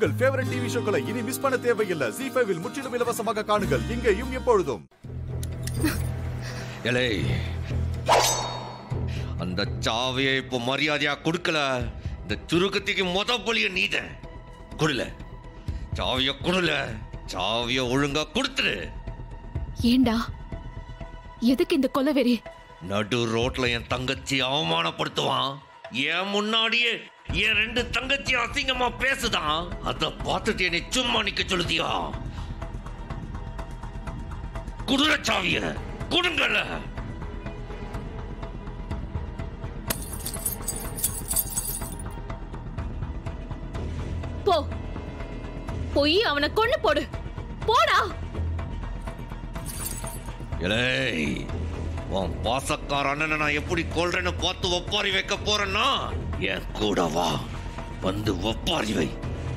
உங்கள் favourite TV ஷோக்களை இனி miss பண்ண தேவையில்லை ஜி ஃபைவில் முற்றிலும் இலவசமாக காணுங்கள் இங்கேயும் எப்பொழுதும் எலே அந்த சாவியை இப்போ மரியாதையா கொடுக்கல இந்த சுருக்கத்துக்கு மொத பலிய நீத கொடுல சாவிய கொடுல சாவிய ஒழுங்கா கொடுத்துரு ஏண்டா எதுக்கு இந்த கொலவெறி நடு ரோட்ல என் தங்கச்சி அவமானப்படுத்துவான் என் முன்னாடியே என் ரெண்டு தங்கச்சி அசிங்கமா பேசுதான் அத பார்த்துட்டு என்னை சும்மா நிக்க சொல்லுதியா குடுற சாவிய கொடுங்கல போ போய் அவனை கொன்னு போடு போடா ஏய் உன் பாசக்கார அண்ணனை நான் எப்படி கொல்றேன்னு பார்த்து ஒப்பாரி வைக்க போறேன்னா என் கூட வா வந்து ஒப்பாரி வை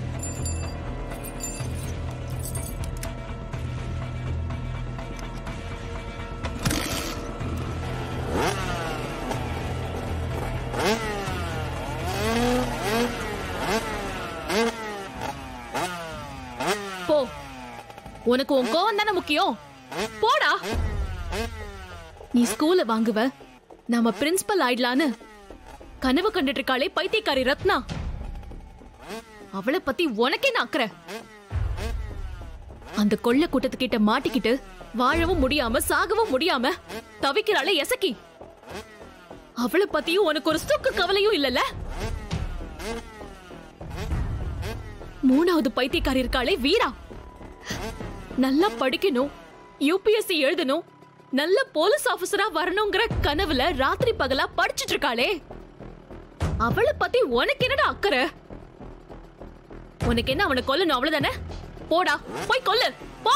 போ உனக்கு உன் கோவம் தானே முக்கியம் போடா நீ ஸ்கூல்ல வாங்குவ நாம பிரின்சிபல் ஆயிடலான்னு கனவு கண்டுட்டு இருக்காளே பைத்தியக்காரி ரத்னா அவளை பத்தி உனக்கே நான் அக்கறை அந்த கொள்ள கூட்டத்துக்கிட்ட மாட்டிக்கிட்டு வாழவும் முடியாம சாகவும் முடியாம தவிக்கிறாளே எசக்கி அவளை பத்தியும் உனக்கு ஒரு சுக்கு கவலையும் இல்லல மூணாவது பைத்தியக்காரி இருக்காளே வீரா நல்லா படிக்கணும் யூபிஎஸ்சி எழுதணும் நல்ல போலீஸ் ஆபீசரா வரணுங்கிற கனவுல ராத்திரி பகலா படிச்சிட்டு இருக்காளே அவளை பத்தி உனக்கு என்னடா அக்கறை உனக்கு என்ன அவனை கொல்லணும் அவ்வளவுதானே போடா போய் கொல்லு போ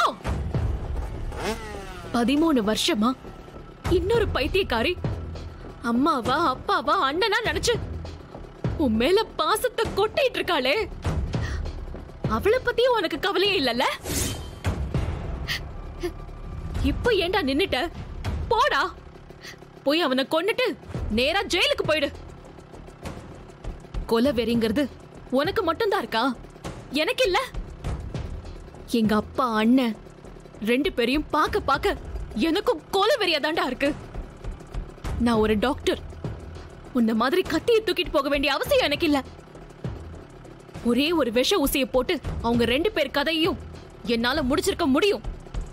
பதிமூணு வருஷமா இன்னொரு பைத்தியக்காரி அம்மாவா அப்பாவா அண்ணனா நினைச்சு உன் மேல பாசத்தை கொட்டிட்டு இருக்காளே அவளை பத்தி உனக்கு கவலையே இல்லல்ல இப்ப ஏன்டா நின்னுட்ட போடா போய் அவனை கொன்னுட்டு நேரா ஜெயிலுக்கு போயிடு கொலை வெறிங்கிறது உனக்கு மட்டும்தான் இருக்கா எனக்கு இல்ல எங்க அப்பா அண்ணன் ரெண்டு பேரையும் பார்க்க பார்க்க எனக்கும் கொலை வெறியாதாண்டா இருக்கு நான் ஒரு டாக்டர் உன்ன மாதிரி கத்தியை தூக்கிட்டு போக வேண்டிய அவசியம் எனக்கு இல்ல ஒரே ஒரு விஷ ஊசியை போட்டு அவங்க ரெண்டு பேர் கதையையும் என்னால முடிச்சிருக்க முடியும்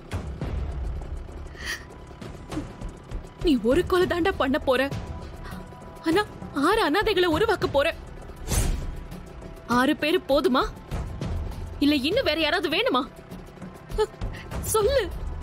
நீ ஒரு கொலை தாண்டா பண்ண போற ஆனா ஆறு அனாதைகளை உருவாக்க போற ஆறு பேரு போதுமா இல்ல இன்னும் வேற யாராவது வேணுமா அஹ், சொல்லு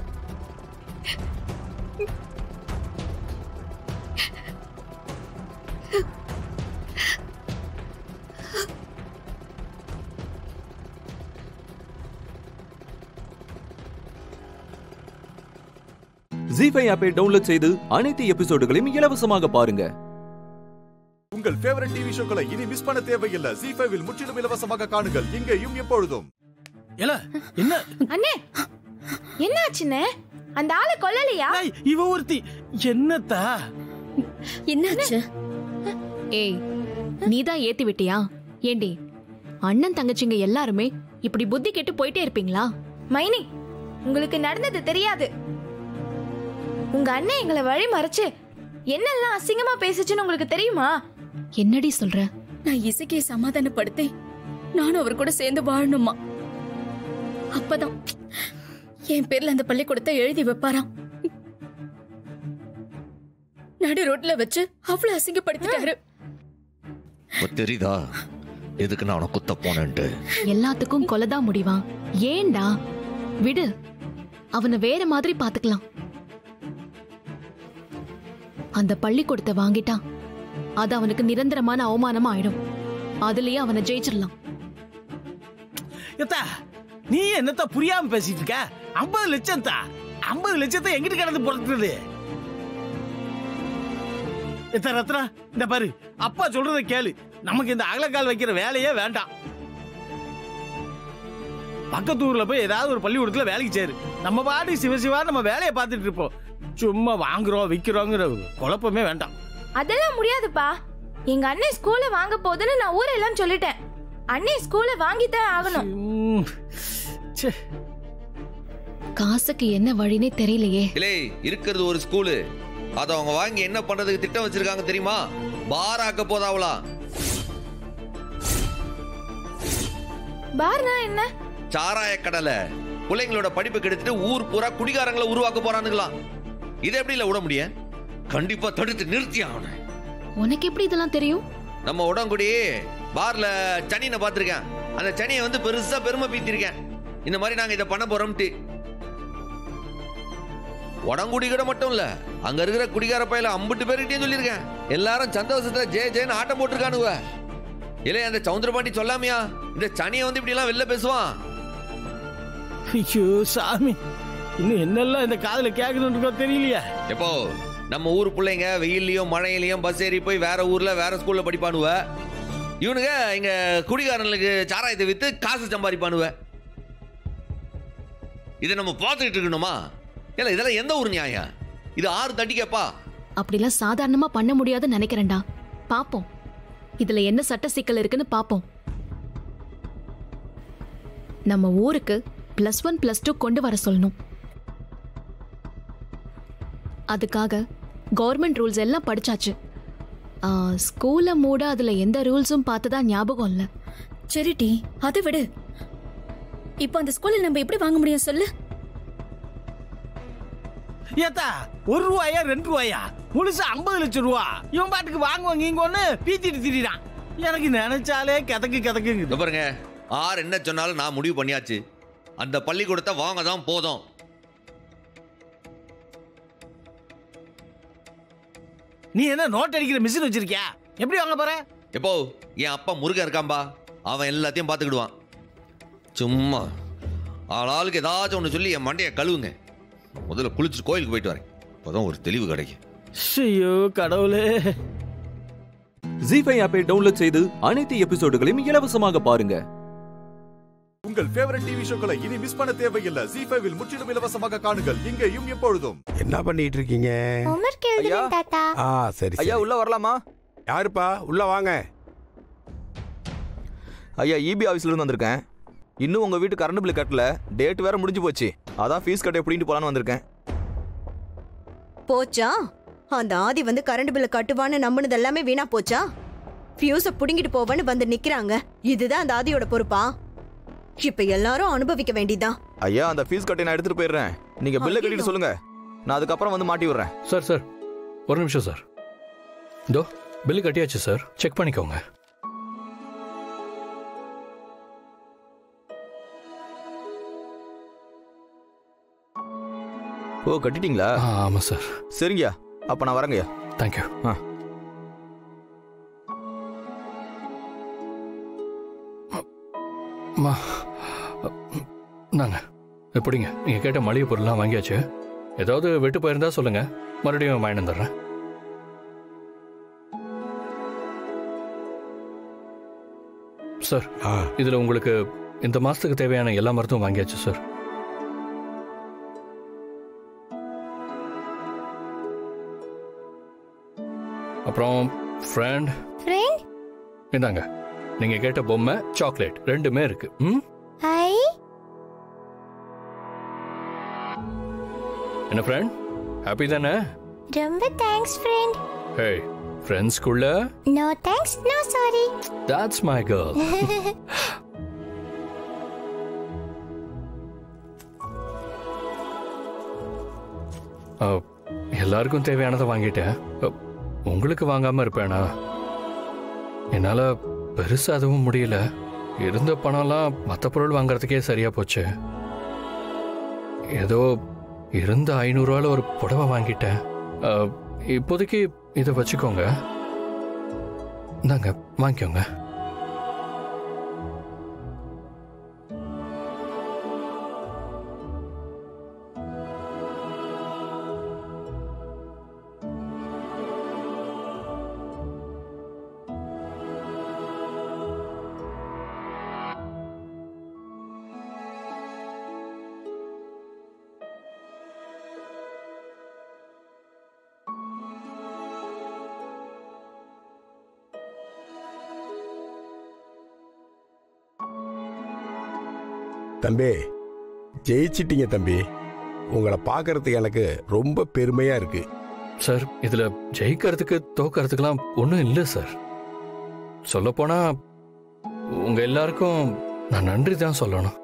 ஜி ஃபைவ் ஆப்பை டவுன்லோட் செய்து அனைத்து எபிசோடுகளையும் இலவசமாக பாருங்க உங்கள் ஃபேவரட் டிவி ஷோக்களை இனி மிஸ் பண்ண தேவையில்லை ஜி ஃபைவில் முற்றிலும் இலவசமாக காணுங்கள் இங்கேயும் எப்பொழுதும் ஏல என்ன அண்ணே என்னாச்சுண்ணே அந்த ஆளை கொல்லலையா ஏய், இவ ஒருத்தி என்னத்தா என்னாச்சு ஏய் நீதான் ஏத்தி விட்டியா ஏண்டி அண்ணன் தங்கச்சிங்க எல்லாருமே இப்படி புத்தி கெட்டு போயிட்டே இருப்பீங்களா மைனி உங்களுக்கு நடந்தது தெரியாது உங்க அண்ணன் எங்களை வழி மறைச்சு என்னெல்லாம் அசிங்கமா பேசுச்சுன்னு உங்களுக்கு தெரியுமா என்னடி சொல்ற நான் இசைக்கையை சமாதானப்படுத்தி நானும் அவர் கூட சேர்ந்து வாழணுமா அப்பதான் என் பேர்ல அந்த பள்ளிக்கூடத்தை எழுதி வைப்பாராம் நடு ரோட்ல வச்சு அவ்வளவு அசிங்கப்படுத்திட்டாரு இப்ப தெரியுதா எதுக்கு நான் அவனை குத்த போனேன்ட்டு எல்லாத்துக்கும் கொலைதான் முடிவா ஏன்டா விடு அவனை வேற மாதிரி பாத்துக்கலாம் அந்த பள்ளிக்கூடத்தை வாங்கிட்டான் அது அவனுக்கு நிரந்தரமான அவமானமா ஆயிடும் அதுலயே அவனை ஜெயிச்சிடலாம் எத்தா நீ என்னத்த புரியாம பேசிட்டு இருக்க ஐம்பது லட்சம் தா ஐம்பது லட்சத்தை எங்கிட்டு கிடந்து பொறுத்துறது எத்த ரத்னா இந்த பாரு அப்பா சொல்றத கேளு நமக்கு இந்த அகலக்கால் வைக்கிற வேலையே வேண்டாம் பக்கத்து ஊர்ல போய் ஏதாவது ஒரு பள்ளிக்கூடத்துல வேலைக்கு சேரு நம்ம பாட்டு சிவசிவா நம்ம வேலையை பார்த்துட்டு இருப்போம் சும்மா வாங்குறோம் விக்கிறோங்கிற குழப்பமே வேண்டாம் அதெல்லாம் முடியாதுப்பா எங்க அண்ணன் ஸ்கூல்ல வாங்க போகுதுன்னு நான் ஊரெல்லாம் சொல்லிட்டேன் அண்ணே ஸ்கூல்ல வாங்கித்தான் ஆகணும் ம், ச்சே. காசுக்கு என்ன வழினே தெரியலையே இல்லை இருக்கிறது ஒரு ஸ்கூலு அத அவங்க வாங்கி என்ன பண்றதுக்கு திட்டம் வச்சிருக்காங்க தெரியுமா பார் ஆக்க போதாவலாம் பார்னா என்ன சாராய கடலை பிள்ளைங்களோட படிப்பு கெடுத்துட்டு ஊர் பூரா குடிகாரங்களை உருவாக்க போறானுங்களாம் இதை எப்படி இல்ல விட முடியும் கண்டிப்பா தடுத்து நிறுத்தி ஆகணும் உனக்கு எப்படி இதெல்லாம் தெரியும் நம்ம உடங்குடி பார்ல சனினை பார்த்திருக்கேன் அந்த சனியை வந்து பெருசா பெருமை பீத்திருக்கேன் இந்த மாதிரி நாங்க இதை பண்ண போறோம்ட்டு உடங்குடி கூட மட்டும் இல்ல அங்க இருக்கிற குடிகார பையில அம்புட்டு பேருக்கிட்டே சொல்லியிருக்கேன் எல்லாரும் சந்தோஷத்துல ஜெய ஜெயன்னு ஆட்டம் போட்டிருக்கானுவ இல்லையா அந்த சவுந்தரபாண்டி சொல்லாமையா இந்த சனியை வந்து இப்படி எல்லாம் வெளில பேசுவான் ஐயோ சாமி இன்னும் என்னெல்லாம் இந்த காதுல கேட்கணும்னு இருக்கோ தெரியலையா எப்போ நம்ம ஊர் பிள்ளைங்க வெயில்லையும் மழையிலையும் பஸ் ஏறி போய் வேற ஊர்ல வேற ஸ்கூல்ல படிப்பானுவ இவனுங்க இங்க குடிகாரனுக்கு சாராயத்தை வித்து காசு சம்பாதிப்பானுவ இதை நம்ம பார்த்துக்கிட்டு இருக்கணுமா இல்ல இதெல்லாம் எந்த ஊர் நியாயம் இது ஆறு தட்டிக்கப்பா அப்படிலாம் சாதாரணமா பண்ண முடியாதுன்னு நினைக்கிறேன்டா பாப்போம் இதுல என்ன சட்ட சிக்கல் இருக்குன்னு பாப்போம் நம்ம ஊருக்கு பிளஸ் ஒன் பிளஸ் டூ கொண்டு வர சொல்லணும் அதுக்காக கவர்மெண்ட் ரூல்ஸ் எல்லாம் படிச்சாச்சு ஆ, ஸ்கூலை மூட அதுல எந்த ரூல்ஸும் பார்த்ததா ஞாபகம் இல்ல சரிடி அதை விடு இப்போ அந்த ஸ்கூல்ல நம்ம எப்படி வாங்க முடியும் சொல்லு ஏத்தா ஒரு ரூபாயா ரெண்டு ரூபாயா முழுசா ஐம்பது லட்சம் ரூபா இவன் பாட்டுக்கு வாங்குவாங்க இங்க ஒண்ணு பீத்திட்டு திரிறான் எனக்கு நினைச்சாலே கிதக்கு இதோ கிதக்குங்குது பாருங்க ஆறு என்ன சொன்னாலும் நான் முடிவு பண்ணியாச்சு அந்த பள்ளிக்கூடத்தை வாங்க தான் போதும் நீ என்ன நோட் அடிக்கிற மிஷின் வச்சிருக்கியா எப்படி வாங்க போற எப்போ என் அப்பா முருகன் இருக்கான்பா அவன் எல்லாத்தையும் பார்த்துக்கிடுவான் சும்மா ஆளாளுக்கு ஏதாச்சும் ஒன்று சொல்லி என் மண்டையை கழுவுங்க முதல்ல குளிச்சுட்டு கோயிலுக்கு போயிட்டு வரேன் அப்போதான் ஒரு தெளிவு கிடைக்கும் ஐயோ கடவுளே ஜி ஃபைவ் ஆப்பை டவுன்லோட் செய்து அனைத்து எபிசோடுகளையும் இலவசமாக பாருங்க உங்கள் ஃபேவரட் டிவி ஷோக்களை இனி மிஸ் பண்ண தேவையில்லை ஜி ஃபைவில் முற்றிலும் இலவசமாக காணுங்கள் இங்கேயும் எப்பொழுதும் என்ன பண்ணிட்டு இருக்கீங்க ஹோம்ஒர்க் எழுதுறேன் தாத்தா ஆ சரி ஐயா சரி. உள்ள வரலாமா யாருப்பா உள்ள வாங்க ஐயா இபி ஆஃபீஸ்ல இருந்து வந்திருக்கேன் இன்னும் உங்க வீட்டு கரண்ட் பில் கட்டல டேட் வேற முடிஞ்சு போச்சு அதான் ஃபீஸ் கட்ட எப்படின்ட்டு போலான்னு வந்திருக்கேன் போச்சா அந்த ஆதி வந்து கரண்ட் பில்ல கட்டுவான்னு நம்பினது எல்லாமே வீணா போச்சா ஃபியூஸ புடுங்கிட்டு போவேன்னு வந்து நிக்கிறாங்க இதுதான் அந்த ஆதியோட பொறுப்பா இப்ப எல்லாரும் அனுபவிக்க வேண்டியதுதான் ஐயா அந்த ஃபீஸ் கட்டை நான் எடுத்துட்டு போயிடுறேன் நீங்க பில்லை கட்டிட்டு சொல்லுங்க நான் அதுக்கப்புறம் வந்து மாட்டி விடுறேன் சார் சார் ஒரு நிமிஷம் சார் இதோ பில்லு கட்டியாச்சு சார் செக் பண்ணிக்கோங்க ஓ கட்டிட்டீங்களா ஆ ஆமாம் சார் சரிங்கய்யா அப்ப நான் வரேங்கய்யா தேங்க்யூ ஆ. அம்மா நாங்க எப்படிங்க நீங்கள் கேட்ட மளிகை பொருள்லாம் வாங்கியாச்சு ஏதாவது வெட்டு போயிருந்தா சொல்லுங்க மறுபடியும் வாங்கிட்டு வந்துடுறேன் சார் ஆ இதில் உங்களுக்கு இந்த மாதத்துக்கு தேவையான எல்லா மருந்தும் வாங்கியாச்சு சார் அப்புறம் ஃப்ரெண்ட் ஃப்ரெண்ட் இந்தாங்க நீங்கள் கேட்ட பொம்மை சாக்லேட் ரெண்டுமே இருக்கு ம் ஹை என்ன ஃப்ரெண்ட் ஹாப்பி தானே ரொம்ப தேங்க்ஸ் ஃப்ரெண்ட் ஹே ஃப்ரெண்ட்ஸ்குள்ள no thanks no sorry that's my girl ah, எல்லாருக்கும் தேவையானதை வாங்கிட்டேன் அஹ், உங்களுக்கு வாங்காம இருப்பேனா என்னால பெருசா அதுவும் முடியல இருந்த பணம்லாம் மற்ற பொருள் வாங்குறதுக்கே சரியா போச்சு ஏதோ இருந்த ஐநூறுரூவால ஒரு புடவை வாங்கிட்டேன் அஹ், இப்போதைக்கு இதை வச்சுக்கோங்க இந்தாங்க வாங்கிக்கோங்க தம்பி ஜெயிச்சிட்டீங்க தம்பி உங்களை பார்க்கறதுக்கு எனக்கு ரொம்ப பெருமையா இருக்கு சார் இதுல ஜெயிக்கிறதுக்கு தோக்கறதுக்கெல்லாம் ஒன்றும் இல்லை சார் சொல்லப்போனா உங்க எல்லாருக்கும் நான் நன்றி தான் சொல்லணும்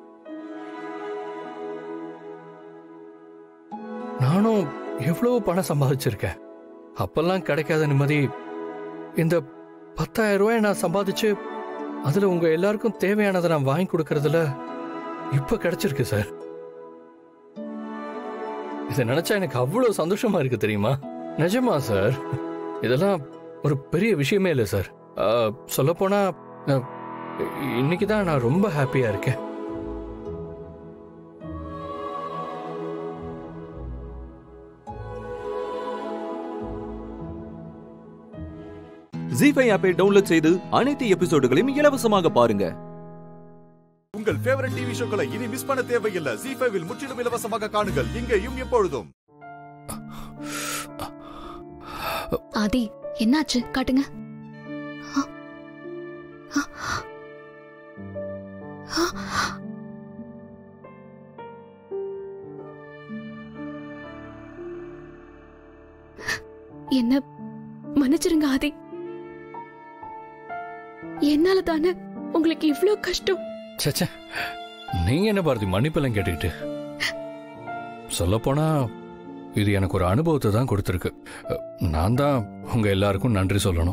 நானும் எவ்வளவு பணம் சம்பாதிச்சிருக்கேன் அப்பெல்லாம் கிடைக்காத நிம்மதி இந்த பத்தாயிரம் ரூபாய் நான் சம்பாதிச்சு அதுல உங்க எல்லாருக்கும் தேவையானதை நான் வாங்கி கொடுக்கறதுல இப்ப கிடைச்சிருக்கு சார் இதை நினைச்சா எனக்கு அவ்வளவு சந்தோஷமா இருக்கு தெரியுமா நிஜமா சார் இதெல்லாம் ஒரு பெரிய விஷயமே இல்லை சார் சொல்ல போனா இன்னைக்கு தான் நான் ரொம்ப ஹாப்பியா இருக்கேன் ஜி ஃபைவ் ஆப்பை டவுன்லோட் செய்து அனைத்து எபிசோடுகளையும் இலவசமாக பாருங்க உங்கள் ஃபேவரட் டிவி ஷோக்களை இனி மிஸ் பண்ண தேவையில்லை ஜி ஃபைவில் முற்றிலும் இலவசமாக காணுங்கள் இங்கேயும் எப்பொழுதும் ஆதி என்னாச்சு காட்டுங்க ஆ. ஆ. ஆ. என்ன மன்னிச்சிருங்க ஆதி என்னால தானே உங்களுக்கு இவ்ளோ கஷ்டம் சச்சே நீங்க என்ன பாரதி மன்னிப்பெல்லாம் கேட்டுக்கிட்டு சொல்லப்போனா இது எனக்கு ஒரு அனுபவத்தை தான் கொடுத்துருக்கு நான் தான் உங்க எல்லாருக்கும் நன்றி சொல்லணும்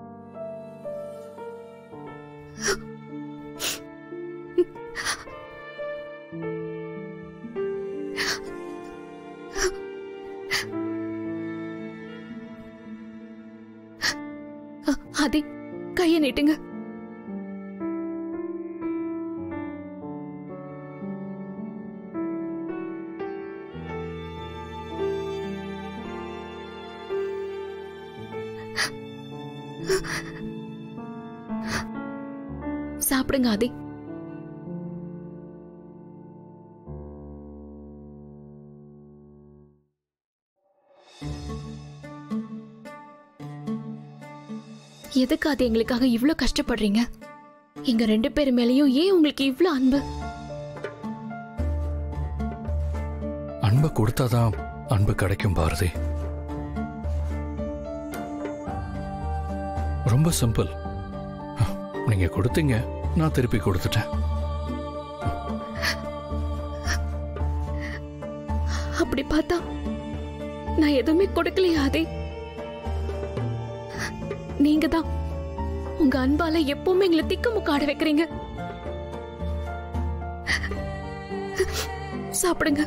அ- ஆதி கைய நீட்டுங்க சாப்பிடுங்க ஆதி எதுக்கு அது எங்களுக்காக இவ்ளோ கஷ்டப்படுறீங்க எங்க ரெண்டு பேர் மேலயும் ஏன் உங்களுக்கு இவ்ளோ அன்பு அன்பை கொடுத்தாதான் அன்பு கிடைக்கும் பாரதி ரொம்ப சிம்பிள் நீங்க கொடுத்தீங்க நான் திருப்பி கொடுத்துட்டேன் அப்படி பார்த்தா நான் எதுவுமே கொடுக்கலையா ஆதி நீங்க தான் உங்க அன்பால எப்பவுமே எங்களை திக்கு முக்காட வைக்கிறீங்க சாப்பிடுங்க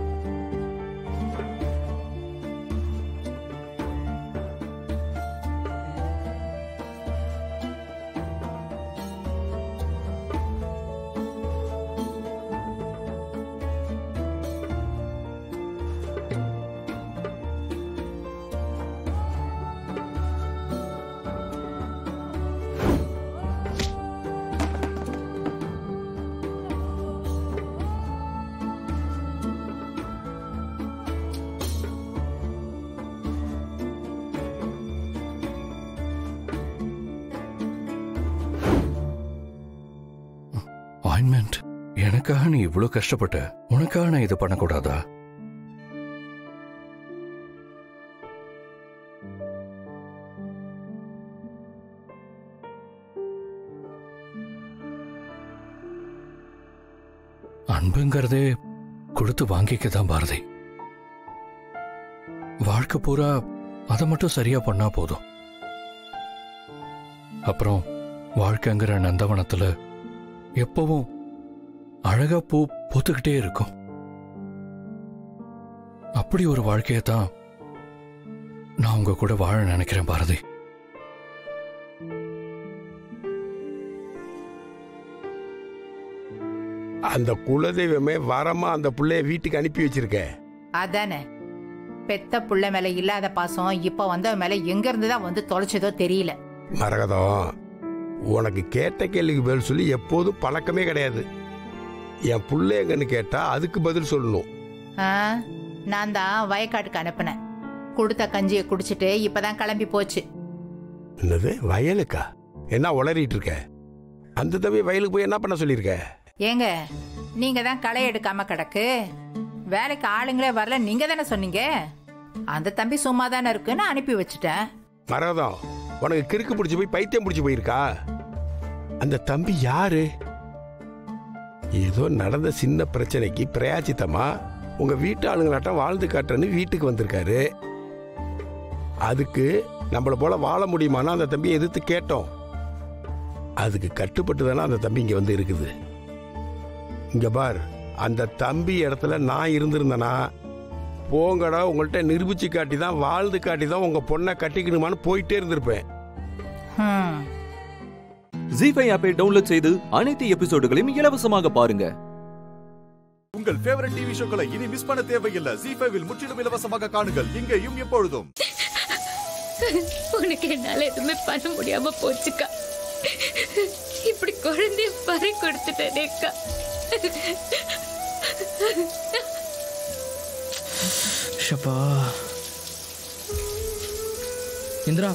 ஆயின்மெண்ட் எனக்காக நீ இவ்வளவு கஷ்டப்பட்ட உனக்காக நான் இது பண்ணக்கூடாதா அன்புங்கிறதே கொடுத்து வாங்கிக்க தான் பாரதி வாழ்க்கை பூரா அதை மட்டும் சரியா பண்ணா போதும் அப்புறம் வாழ்க்கைங்கிற நந்தவனத்துல எப்பவும் அழகா பூ பூத்துக்கிட்டே இருக்கும் அப்படி ஒரு வாழ்க்கையை தான் நான் உங்க கூட வாழ நினைக்கிறேன் பாரதி அந்த குலதெய்வமே வரமா அந்த புள்ளைய வீட்டுக்கு அனுப்பி வச்சிருக்க அதானே பெத்த புள்ள மேல இல்லாத பாசம் இப்ப வந்த மேல எங்க இருந்து தான் வந்து தொலைச்சதோ தெரியல மரகதம் உனக்கு கேட்ட கேள்விக்கு பதில் சொல்லி எப்போதும் பழக்கமே கிடையாது என் புள்ள எங்கன்னு கேட்டா அதுக்கு பதில் சொல்லணும் ஆ, நான் தான் வயக்காட்டுக்கு அனுப்புனேன் கொடுத்த கஞ்சியை குடிச்சிட்டு இப்பதான் கிளம்பி போச்சு என்னது வயலுக்கா என்ன உளறிட்டு இருக்க அந்த தம்பி வயலுக்கு போய் என்ன பண்ண சொல்லியிருக்க ஏங்க நீங்க தான் களை எடுக்காம கிடக்கு வேலைக்கு ஆளுங்களே வரல நீங்க தானே சொன்னீங்க அந்த தம்பி சும்மா தானே இருக்குன்னு அனுப்பி வச்சுட்டேன் மரகதம் உனக்கு கிறுக்கு பிடிச்சி போய் பைத்தியம் பிடிச்சி போயிருக்கா அந்த தம்பி யாரு ஏதோ நடந்த சின்ன பிரச்சனைக்கு பிரயாச்சித்தமா உங்க வீட்டு ஆளுங்களாட்டம் வாழ்ந்து காட்டுறேன்னு வீட்டுக்கு வந்திருக்காரு அதுக்கு நம்மள போல வாழ முடியுமான்னு அந்த தம்பியை எதிர்த்து கேட்டோம் அதுக்கு கட்டுப்பட்டு தானே அந்த தம்பி இங்க வந்து இருக்குது இங்க பார் அந்த தம்பி இடத்துல நான் இருந்திருந்தேனா போங்கடா உங்கள்கிட்ட நிரூபிச்சு காட்டி தான் வாழ்ந்து காட்டி தான் உங்க பொண்ணை கட்டிக்கணுமான்னு போயிட்டே இருந்திருப்பேன் ஹம். ஜி ஃபைவ் ஆப்பை டவுன்லோட் செய்து அனைத்து எபிசோடுகளையும் இலவசமாக பாருங்க உங்கள் ஃபேவரட் டிவி ஷோக்களை இனி மிஸ் பண்ண தேவையில்லை ஜி ஃபைவில் முற்றிலும் இலவசமாக காணுங்கள் இங்கேயும் எப்பொழுதும் உனக்கு என்னால எதுவுமே பண்ண முடியாம போச்சுக்கா இப்படி குழந்தைய பறி கொடுத்துட்டேனேக்கா ஷப்பா இந்திரா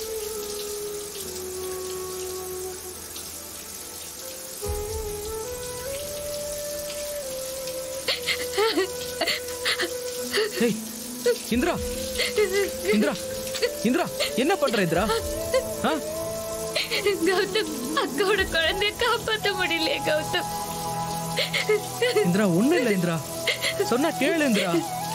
ஏய் இந்திரா இந்திரா இந்திரா என்ன பண்ற இந்திரா ஆ? கௌதம் அக்காவோட குழந்தைய காப்பாத்த முடியலையே கௌதம் இந்திரா ஒண்ணு இல்ல இந்திரா சொன்னா கேளு இந்திரா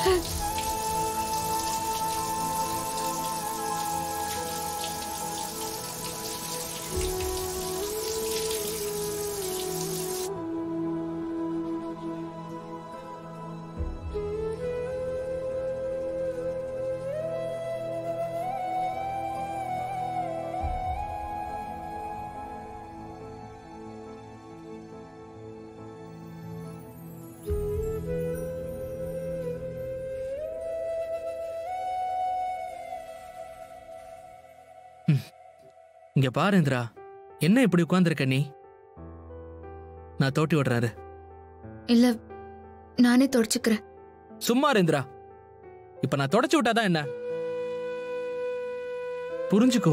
இங்க பாரு இந்திரா என்ன இப்படி உட்கார்ந்திருக்க நீ நான் தோட்டி விடுறாரு இல்ல நானே தொடச்சுக்கிறேன் சும்மா இரு இந்திரா இப்ப நான் தொடச்சு விட்டாதான் என்ன புரிஞ்சுக்கோ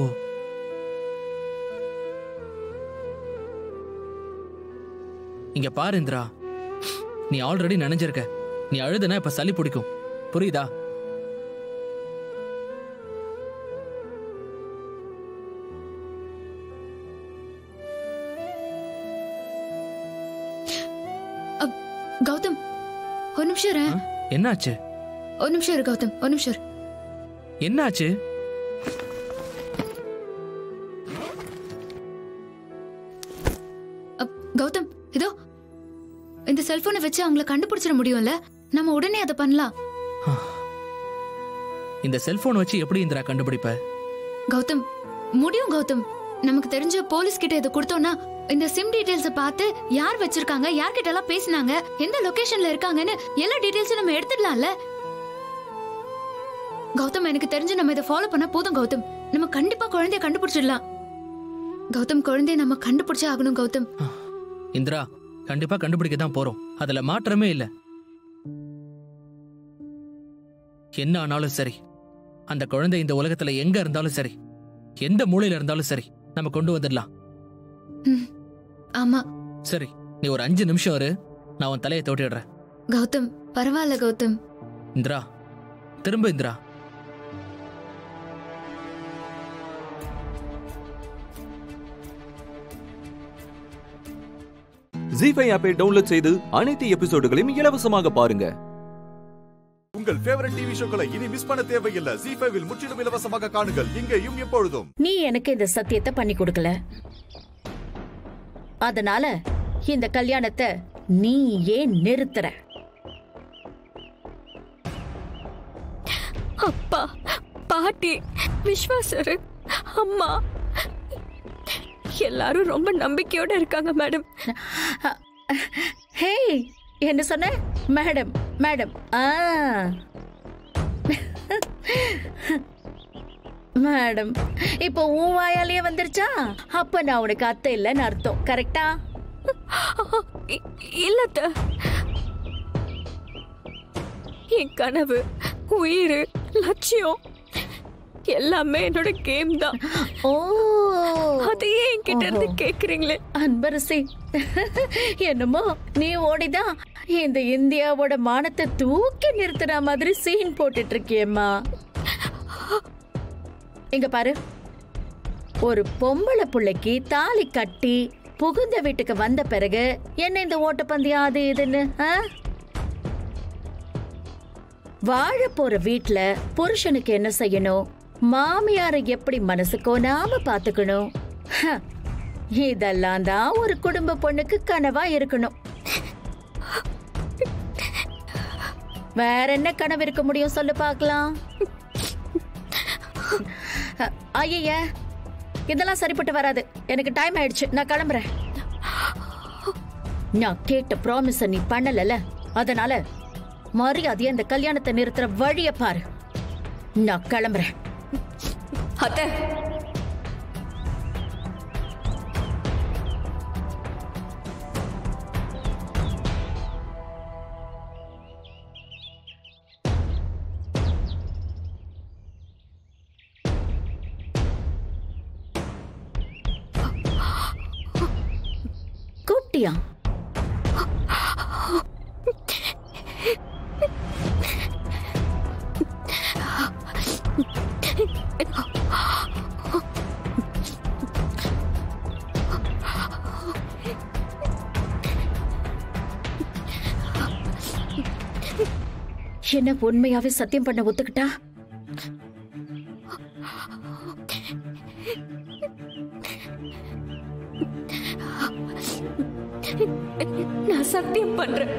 இங்க பாரு இந்திரா நீ ஆல்ரெடி நினைஞ்சிருக்க நீ அழுதுனா இப்ப சளி பிடிக்கும் புரியுதா அப், கௌதம் ஒரு நிமிஷம் இரு. என்னாச்சு ஒரு நிமிஷம் இரு கௌதம் ஒரு நிமிஷம் இரு. என்னாச்சு அப், கௌதம் இதோ இந்த செல்போனை வச்சு அவங்கள கண்டுபிடிச்சிட முடியும்ல நம்ம உடனே அதை பண்ணலாம் இந்த செல்போன் வச்சு எப்படி இந்திரா கண்டுபிடிப்ப கௌதம் முடியும் கௌதம் நமக்கு தெரிஞ்ச போலீஸ் கிட்ட இதை கொடுத்தோம்னா இந்த சிம் டீடைல்ஸ் பார்த்து யார் வச்சிருக்காங்க யார்கிட்ட எல்லாம் பேசினாங்க எந்த லொகேஷன்ல இருக்காங்கன்னு எல்லா டீடைல்ஸும் நம்ம எடுத்துடலாம்ல கௌதம் எனக்கு தெரிஞ்சு நம்ம இதை ஃபாலோ பண்ணா போதும் கௌதம் நம்ம கண்டிப்பா குழந்தைய கண்டுபிடிச்சிடலாம் கௌதம் குழந்தைய நம்ம கண்டுபிடிச்சே ஆகணும் கௌதம் இந்திரா கண்டிப்பா கண்டுபிடிக்க தான் போறோம் அதுல மாற்றமே இல்ல என்ன ஆனாலும் சரி அந்த குழந்தை இந்த உலகத்துல எங்க இருந்தாலும் சரி எந்த மூலையில இருந்தாலும் சரி நம்ம கொண்டு வந்துடலாம் ம், ஆமா சரி நீ ஒரு அஞ்சு நிமிஷம் இரு நான் உன் தலையை தோட்டிடுறேன் கௌதம் பரவாயில்ல கௌதம் இந்திரா திரும்ப இந்திரா ஜி ஃபைவ் ஆப்பை டவுன்லோட் செய்து அனைத்து எபிசோடுகளையும் இலவசமாக பாருங்க உங்கள் ஃபேவரட் டிவி ஷோக்களை இனி மிஸ் பண்ண தேவையில்லை ஜி ஃபைவில் முற்றிலும் இலவசமாக காணுங்கள் இங்கேயும் எப்பொழுதும் நீ எனக்கு இந்த சத்தியத்தை பண்ணி கொடுக்கல அதனால இந்த கல்யாணத்தை நீ ஏன் நிறுத்துற அப்பா பாட்டி விஸ்வாசரு அம்மா எல்லாரும் ரொம்ப நம்பிக்கையோட இருக்காங்க மேடம் ஹே என்ன சொன்ன மேடம் மேடம் ஆ மேடம் இப்போ உன் வாயாலேயே வந்துருச்சா அப்ப நான் உனக்கு அத்தை இல்லைன்னு அர்த்தம் கரெக்டா இல்லத்த என் கனவு உயிர் லட்சியம் எல்லாமே என்னோட கேம் தான் ஓ அதையே என்கிட்ட இருந்து கேக்குறீங்களே அன்பரசி என்னமோ நீ ஓடிதான் இந்த இந்தியாவோட மானத்தை தூக்கி நிறுத்துற மாதிரி சீன் போட்டுட்டு இருக்கியம்மா இங்க பாரு ஒரு பொம்பளை புள்ளைக்கு தாலி கட்டி புகுந்த வீட்டுக்கு வந்த பிறகு என்ன இந்த ஓட்டப்பந்தயம் அது இதுன்னு ஆ? வாழ போற வீட்ல புருஷனுக்கு என்ன செய்யணும் மாமியாரை எப்படி மனசு கோணாம பாத்துக்கணும் ஹ, இதெல்லாம் தான் ஒரு குடும்ப பொண்ணுக்கு கனவா இருக்கணும் வேற என்ன கனவு இருக்க முடியும் சொல்லு பார்க்கலாம் ஐய இதெல்லாம் சரிப்பட்டு வராது எனக்கு டைம் ஆயிடுச்சு நான் கிளம்புறேன் நான் கேட்ட ப்ராமிஸ நீ பண்ணலல அதனால மரியாதையா இந்த கல்யாணத்தை நிறுத்துற வழிய பாரு நான் கிளம்புறேன் அத்தை கூப்பிட்டியா என்ன உண்மையாவே சத்தியம் பண்ண ஒத்துக்கிட்டா நான் சத்தியம் பண்றேன்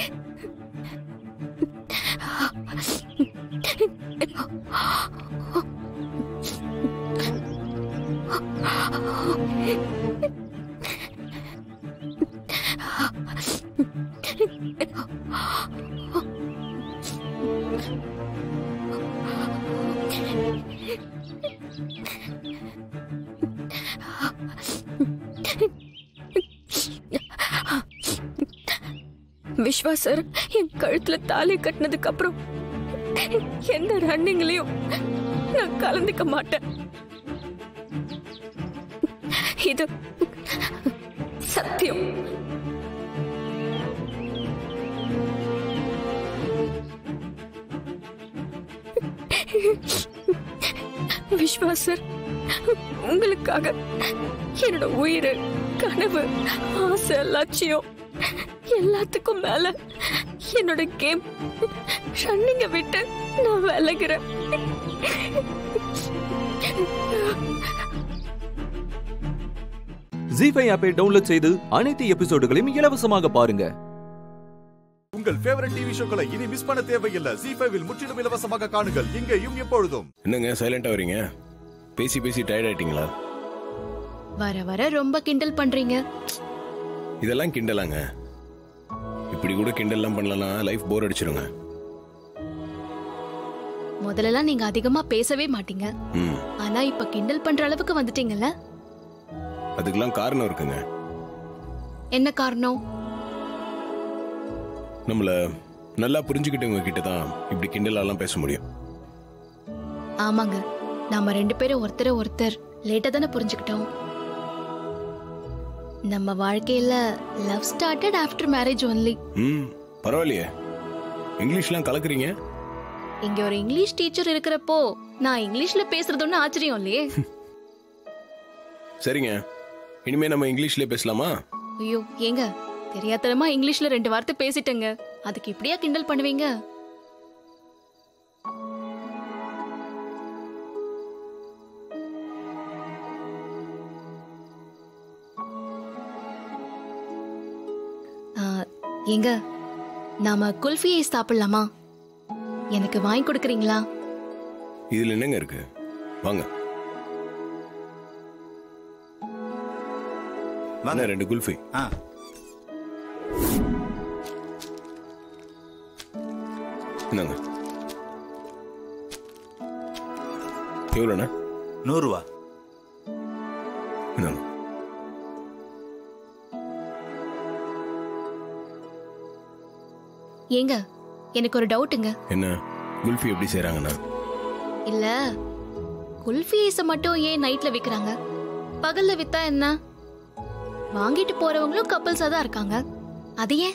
விஸ்வா சார் என் கழுத்துல தாலி கட்டினதுக்கு அப்புறம் எந்த ரன்னிங்லயும் நான் கலந்துக்க மாட்டேன் இது சத்தியம் விஸ்வா சார் உங்களுக்காக என்னோட உயிர் கனவு ஆசை லட்சியம் எல்லாத்துக்கும் மேல என்னோட கேம் ரன்னிங்க விட்டு நான் விலகிறேன் ஜி ஃபைவ் ஆப்பை டவுன்லோட் செய்து அனைத்து எபிசோடுகளையும் இலவசமாக பாருங்க உங்கள் ஃபேவரட் டிவி ஷோக்களை இனி மிஸ் பண்ண தேவையில்லை ஜி ஃபைவில் முற்றிலும் இலவசமாக காணுங்கள் இங்கேயும் எப்பொழுதும் என்னங்க சைலண்டா வரீங்க பேசி பேசி டயர்ட் ஆயிட்டீங்களா வர வர ரொம்ப கிண்டல் பண்றீங்க இதெல்லாம் கிண்டலாங்க இப்படி கூட கிண்டல்லாம் பண்ணலாம் லைஃப் போர் அடிச்சிருங்க முதல்லலாம் நீங்க அதிகமா பேசவே மாட்டீங்க ம் ஆனா இப்ப கிண்டல் பண்ற அளவுக்கு வந்துட்டீங்கல்ல அதுக்கெல்லாம் காரணம் இருக்குங்க என்ன காரணம் நம்மள நல்லா புரிஞ்சுக்கிட்டவங்க கிட்ட தான் இப்படி கிண்டலாலாம் பேச முடியும் ஆமாங்க நாம ரெண்டு பேரும் ஒருத்தரை ஒருத்தர் லேட்டா தானே புரிஞ்சுக்கிட்டோம் நம்ம வாழ்க்கையில love started after marriage only ம் பரவாயில்லையே இங்கிலீஷ்லாம் கலக்குறீங்க இங்க ஒரு இங்கிலீஷ் டீச்சர் இருக்கிறப்போ நான் இங்கிலீஷ்ல பேசுறது ஒன்னும் ஆச்சரியம் இல்லையே சரிங்க இனிமே நம்ம இங்கிலீஷ்லயே பேசலாமா ஐயோ ஏங்க தெரியாதனமா இங்கிலீஷ்ல ரெண்டு வார்த்தை பேசிட்டேங்க அதுக்கு இப்படியா கிண்டல் பண்ணுவீங்க ஆ, ஏங்க நாம குல்ஃபியை சாப்பிடலாமா எனக்கு வாங்கி கொடுக்குறீங்களா இதுல என்னங்க இருக்கு வாங்க வாங்க ரெண்டு குல்ஃபி என்னங்க எவ்வளோண்ணா நூறுரூவா என்னங்க ஏங்க எனக்கு ஒரு டவுட்டுங்க என்ன குல்ஃபி எப்படி செய்றாங்கண்ணா இல்ல குல்ஃபி ஐஸை மட்டும் ஏன் நைட்ல விக்கிறாங்க பகல்ல வித்தா என்ன வாங்கிட்டு போறவங்களும் கப்பல்ஸா தான் இருக்காங்க அது ஏன்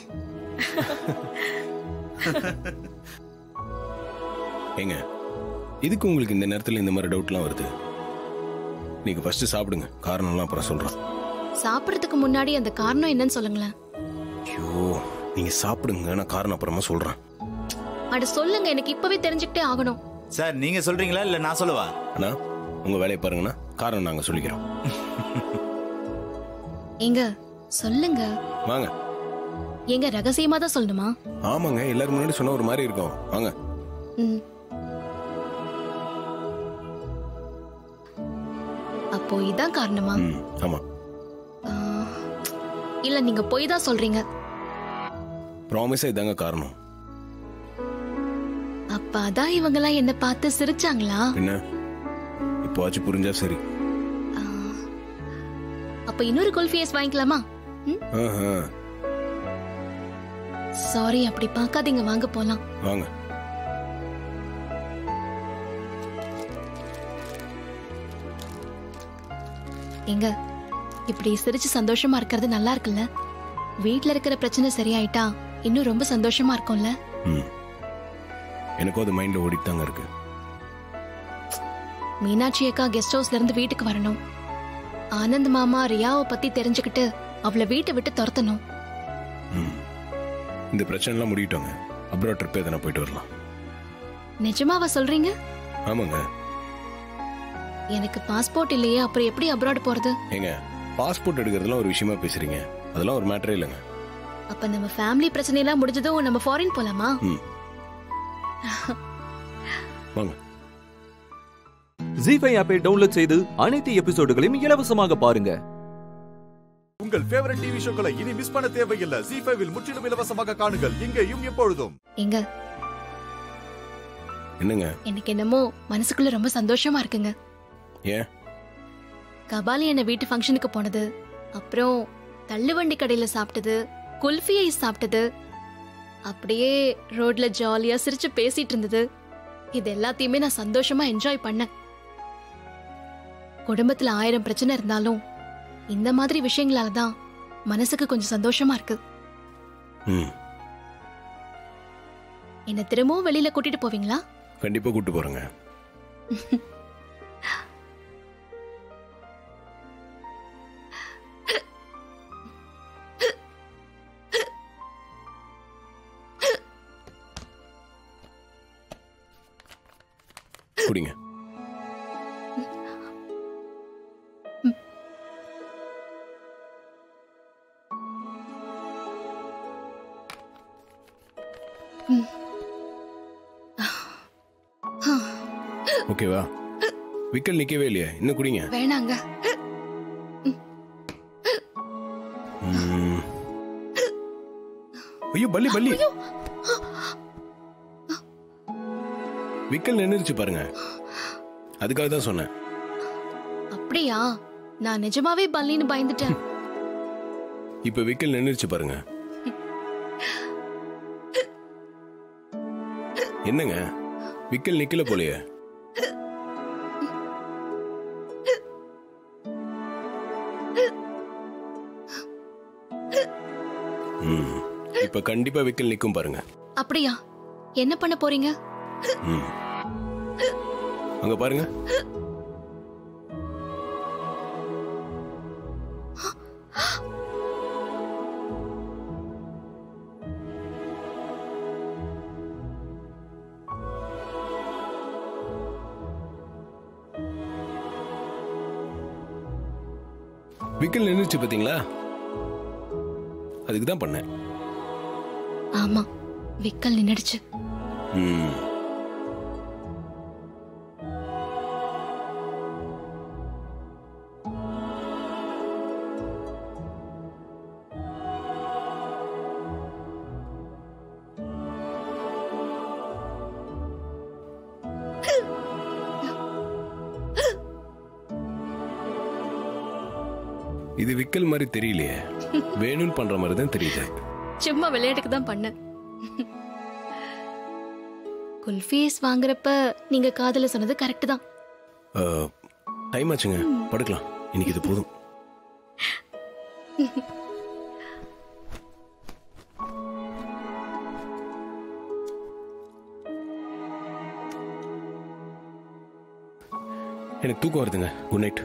ஏங்க இதுக்கு உங்களுக்கு இந்த நேரத்தில் இந்த மாதிரி டவுட்லாம் வருது நீங்க ஃபர்ஸ்ட் சாப்பிடுங்க காரணம்லாம் அப்புறம் சொல்றேன் சாப்பிடறதுக்கு முன்னாடி அந்த காரணம் என்னன்னு சொல்லுங்களேன் ஐயோ நீங்க சாப்பிடுங்க நான் காரணம் அப்புறமா சொல்றேன் அட சொல்லுங்க எனக்கு இப்பவே தெரிஞ்சுக்கிட்டே ஆகணும் சார் நீங்க சொல்றீங்களா இல்ல நான் சொல்லவா அண்ணா உங்க வேலையை பாருங்கண்ணா காரணம் நாங்க சொல்லிக்கிறோம் எங்க சொல்லுங்க வாங்க எங்க ரகசியமா தான் சொல்லணுமா ஆமாங்க எல்லாரும் முன்னாடி சொன்ன ஒரு மாதிரி இருக்கும் வாங்க ம். அப்போ இதான் காரணமா ம் ஆமா ஆ, இல்ல நீங்க பொய் தான் சொல்றீங்க ப்ராமிஸா இதாங்க காரணம் அப்ப அதான் இவங்கெல்லாம் என்ன பார்த்து சிரிச்சாங்களா என்ன இப்போவாச்சும் புரிஞ்சா சரி அப்ப இன்னொரு குல்ஃபியஸ் வாங்கிக்கலாமா ஆஹா, சாரி அப்படி பார்க்காதீங்க வாங்க போலாம் வாங்க எங்க இப்படி சிரிச்சு சந்தோஷமா இருக்கிறது நல்லா இருக்குல்ல வீட்ல இருக்கிற பிரச்சனை சரியாயிட்டா இன்னும் ரொம்ப சந்தோஷமா இருக்கும்ல ம் எனக்கும் அது மைண்ட்ல ஓடிட்டு தாங்க இருக்கு மீனாட்சி அக்கா கெஸ்ட் ஹவுஸ்ல இருந்து வீட்டுக்கு வரணும் ஆனந்த் மாமா ரியாவை பத்தி தெரிஞ்சுக்கிட்டு அவளை வீட்டை விட்டு துரத்தணும் ம் இந்த பிரச்சனைலாம் முடிவிட்டோங்க அப்ராட் ட்ரிப் எதனா போயிட்டு வரலாம் நிஜமாவா சொல்றீங்க ஆமாங்க எனக்கு பாஸ்போர்ட் இல்லையே அப்புறம் எப்படி அப்ராட் போறது ஏங்க பாஸ்போர்ட் எடுக்கிறதுலாம் ஒரு விஷயமா பேசுறீங்க அதெல்லாம் ஒரு மேட்டரே இல்லைங்க அப்ப நம்ம ஃபேமிலி பிரச்சனை எல்லாம் முடிஞ்சதும் நம்ம ஃபாரின் போலாமா ம் வாங்க ஜி ஃபைவ் ஆப்பை டவுன்லோட் செய்து அனைத்து எபிசோடுகளையும் இலவசமாக பாருங்க உங்கள் ஃபேவரட் டிவி ஷோக்களை இனி மிஸ் பண்ண தேவையில்லை ஜி ஃபைவில் முற்றிலும் இலவசமாக காணுங்கள் இங்கேயும் எப்பொழுதும் எங்க என்னங்க எனக்கு என்னமோ மனசுக்குள்ள ரொம்ப சந்தோஷமா இருக்குங்க ஏன் கபாலி என்ன வீட்டு ஃபங்க்ஷனுக்கு போனது அப்புறம் தள்ளுவண்டி கடையில சாப்பிட்டது குல்ஃபி ஐஸ் சாப்பிட்டது அப்படியே ரோட்ல ஜாலியா சிரிச்சு பேசிட்டு இருந்தது இது எல்லாத்தையுமே நான் சந்தோஷமா என்ஜாய் பண்ணேன் குடும்பத்துல ஆயிரம் பிரச்சனை இருந்தாலும் இந்த மாதிரி விஷயங்களால தான் மனசுக்கு கொஞ்சம் சந்தோஷமா இருக்கு ம் என்ன திரும்பவும் வெளியில கூட்டிட்டு போவீங்களா கண்டிப்பா கூட்டு போறேங்க குடிங்க ஓகேவா விக்கல் நிக்கவே இல்லையே இன்னும் குடிங்க வேணாங்க ம். ஐயோ பல்லி பல்லி விக்கல் நின்னுருச்சு பாருங்க அதுக்காக தான் சொன்னேன் அப்படியா நான் நிஜமாவே பல்லின்னு பயந்துட்டேன் இப்ப விக்கல் நின்னுருச்சு பாருங்க என்னங்க விக்கல் நிக்கல போலயே ம். இப்ப கண்டிப்பா விக்கல் நிக்கும் பாருங்க அப்படியா என்ன பண்ண போறீங்க ம். அங்க பாருங்க விக்கல் நின்றுச்சு பாத்தீங்களா அதுக்கு தான் பண்ணேன் ஆமா விக்கல் நின்னுடுச்சு ம். இது விக்கல் மாதிரி தெரியலையே வேணும்னு பண்ற மாதிரி தான் தெரியுது சும்மா விளையாட்டுக்கு தான் பண்ணேன் குல்ஃபீஸ் வாங்குறப்ப நீங்க காதல சொன்னது கரெக்ட் தான் டைம் ஆச்சுங்க படுக்கலாம் இன்னைக்கு இது போதும் எனக்கு தூக்கம் வருதுங்க குட் நைட்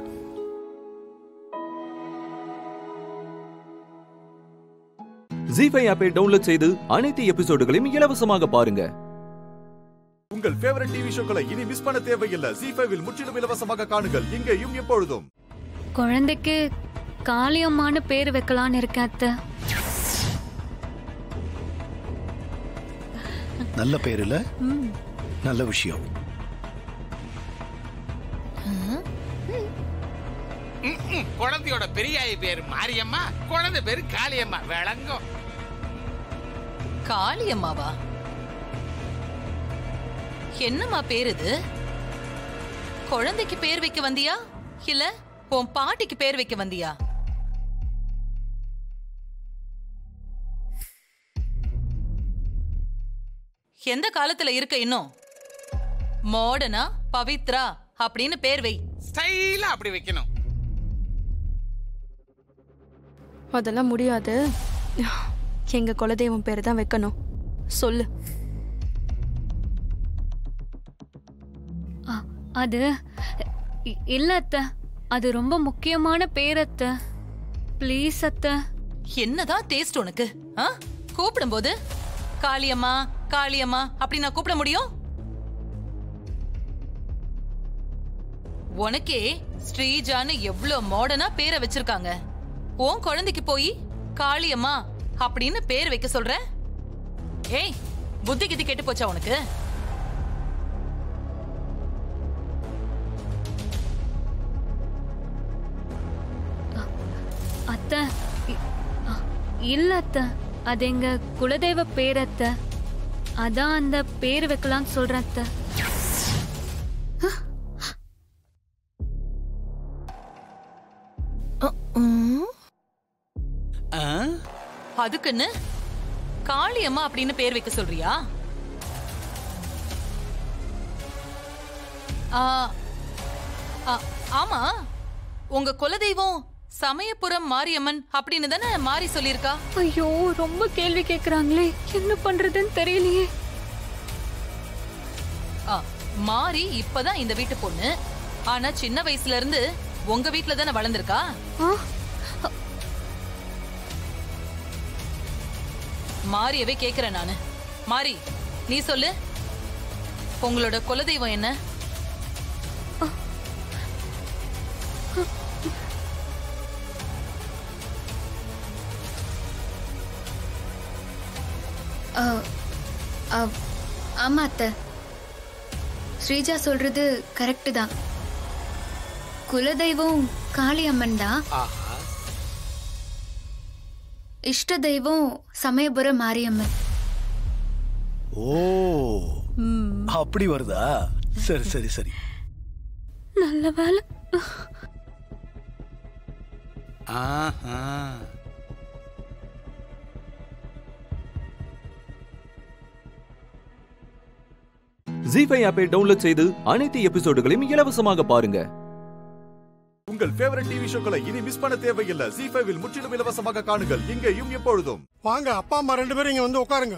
ஜி ஃபைவ் ஆப்பை டவுன்லோட் செய்து அனைத்து எபிசோடுகளையும் இலவசமாக பாருங்க உங்கள் ஃபேவரட் டிவி ஷோக்களை இனி மிஸ் பண்ண தேவையில்லை ஜி ஃபைவில் முற்றிலும் இலவசமாக காணுங்கள் இங்கேயும் எப்பொழுதும் குழந்தைக்கு காளியம்மான்னு பேர் வைக்கலான்னு இருக்கேன் அத்தை நல்ல பேர் இல்ல நல்ல விஷயம் ம்ம். குழந்தையோட பெரியாயி பேரு மாரியம்மா குழந்தை பேரு காளியம்மா விளங்கும் காளியம்மாவா என்னம்மா பேர் இது குழந்தைக்கு பேர் வைக்க வந்தியா இல்ல உன் பாட்டிக்கு பேர் வைக்க வந்தியா எந்த காலத்துல இருக்க இன்னும் மாடர்னா பவித்ரா அப்படின்னு பேர் வை ஸ்டைலா அப்படி வைக்கணும் அதெல்லாம் முடியாது எங்க குலதெய்வம் பேர் தான் வைக்கணும் சொல்லு அ- அது இ- இல்ல அத்தை அது ரொம்ப முக்கியமான பேர் அத்தை ப்ளீஸ் அத்தை என்னதான் டேஸ்ட் உனக்கு ஆ? கூப்பிடும்போது காளியம்மா காளியம்மா அப்படி நான் கூப்பிட முடியும் உனக்கே ஸ்ரீஜான்னு எவ்ளோ மாடர்னா பேரை வச்சிருக்காங்க உன் குழந்தைக்கு போய் காளியம்மா அப்படின்னு பேர் வைக்க சொல்ற ஏய் புத்தி கித்தி கெட்டு போச்சா உனக்கு அத்தை இ- அ, இல்ல அத்தை அது எங்க குலதெய்வ பேர் அத்தை அதான் அந்த பேர் வைக்கலாம்னு சொல்றேன் அத்தை அதுக்குன்னு காளியம்மா அப்படின்னு பேர் வைக்க சொல்றியா ஆ, ஆ, ஆமா உங்க குலதெய்வம் சமயபுரம் மாரியம்மன் அப்படின்னு தானே மாறி சொல்லியிருக்கா ஐயோ ரொம்ப கேள்வி கேக்குறாங்களே என்ன பண்றதுன்னு தெரியலையே ஆ, மாறி இப்பதான் இந்த வீட்டு பொண்ணு ஆனா சின்ன வயசுல இருந்து உங்க வீட்ல தானே வளர்ந்திருக்கா மாரியவே கேக்குறேன் நானு மாரி நீ சொல்லு உங்களோட குலதெய்வம் என்ன அ, அ, ஆமா அத்தை ஸ்ரீஜா சொல்றது கரெக்டு தான் குலதெய்வம் காளியம்மன் தான் இஷ்ட தெய்வம் சமயபுர மாரியம்மன் ஓ அப்படி வருதா சரி சரி சரி நல்ல வேலை ஆஹா ஜி ஃபைவ் ஆப்பை டவுன்லோட் செய்து அனைத்து எபிசோடுகளையும் இலவசமாக பாருங்க உங்கள் ஃபேவரட் டிவி ஷோக்களை இனி மிஸ் பண்ண தேவையில்லை ஜி ஃபைவில் முற்றிலும் இலவசமாக காணுங்கள் இங்கேயும் எப்பொழுதும் வாங்க அப்பா அம்மா ரெண்டு பேரும் இங்க வந்து உட்காருங்க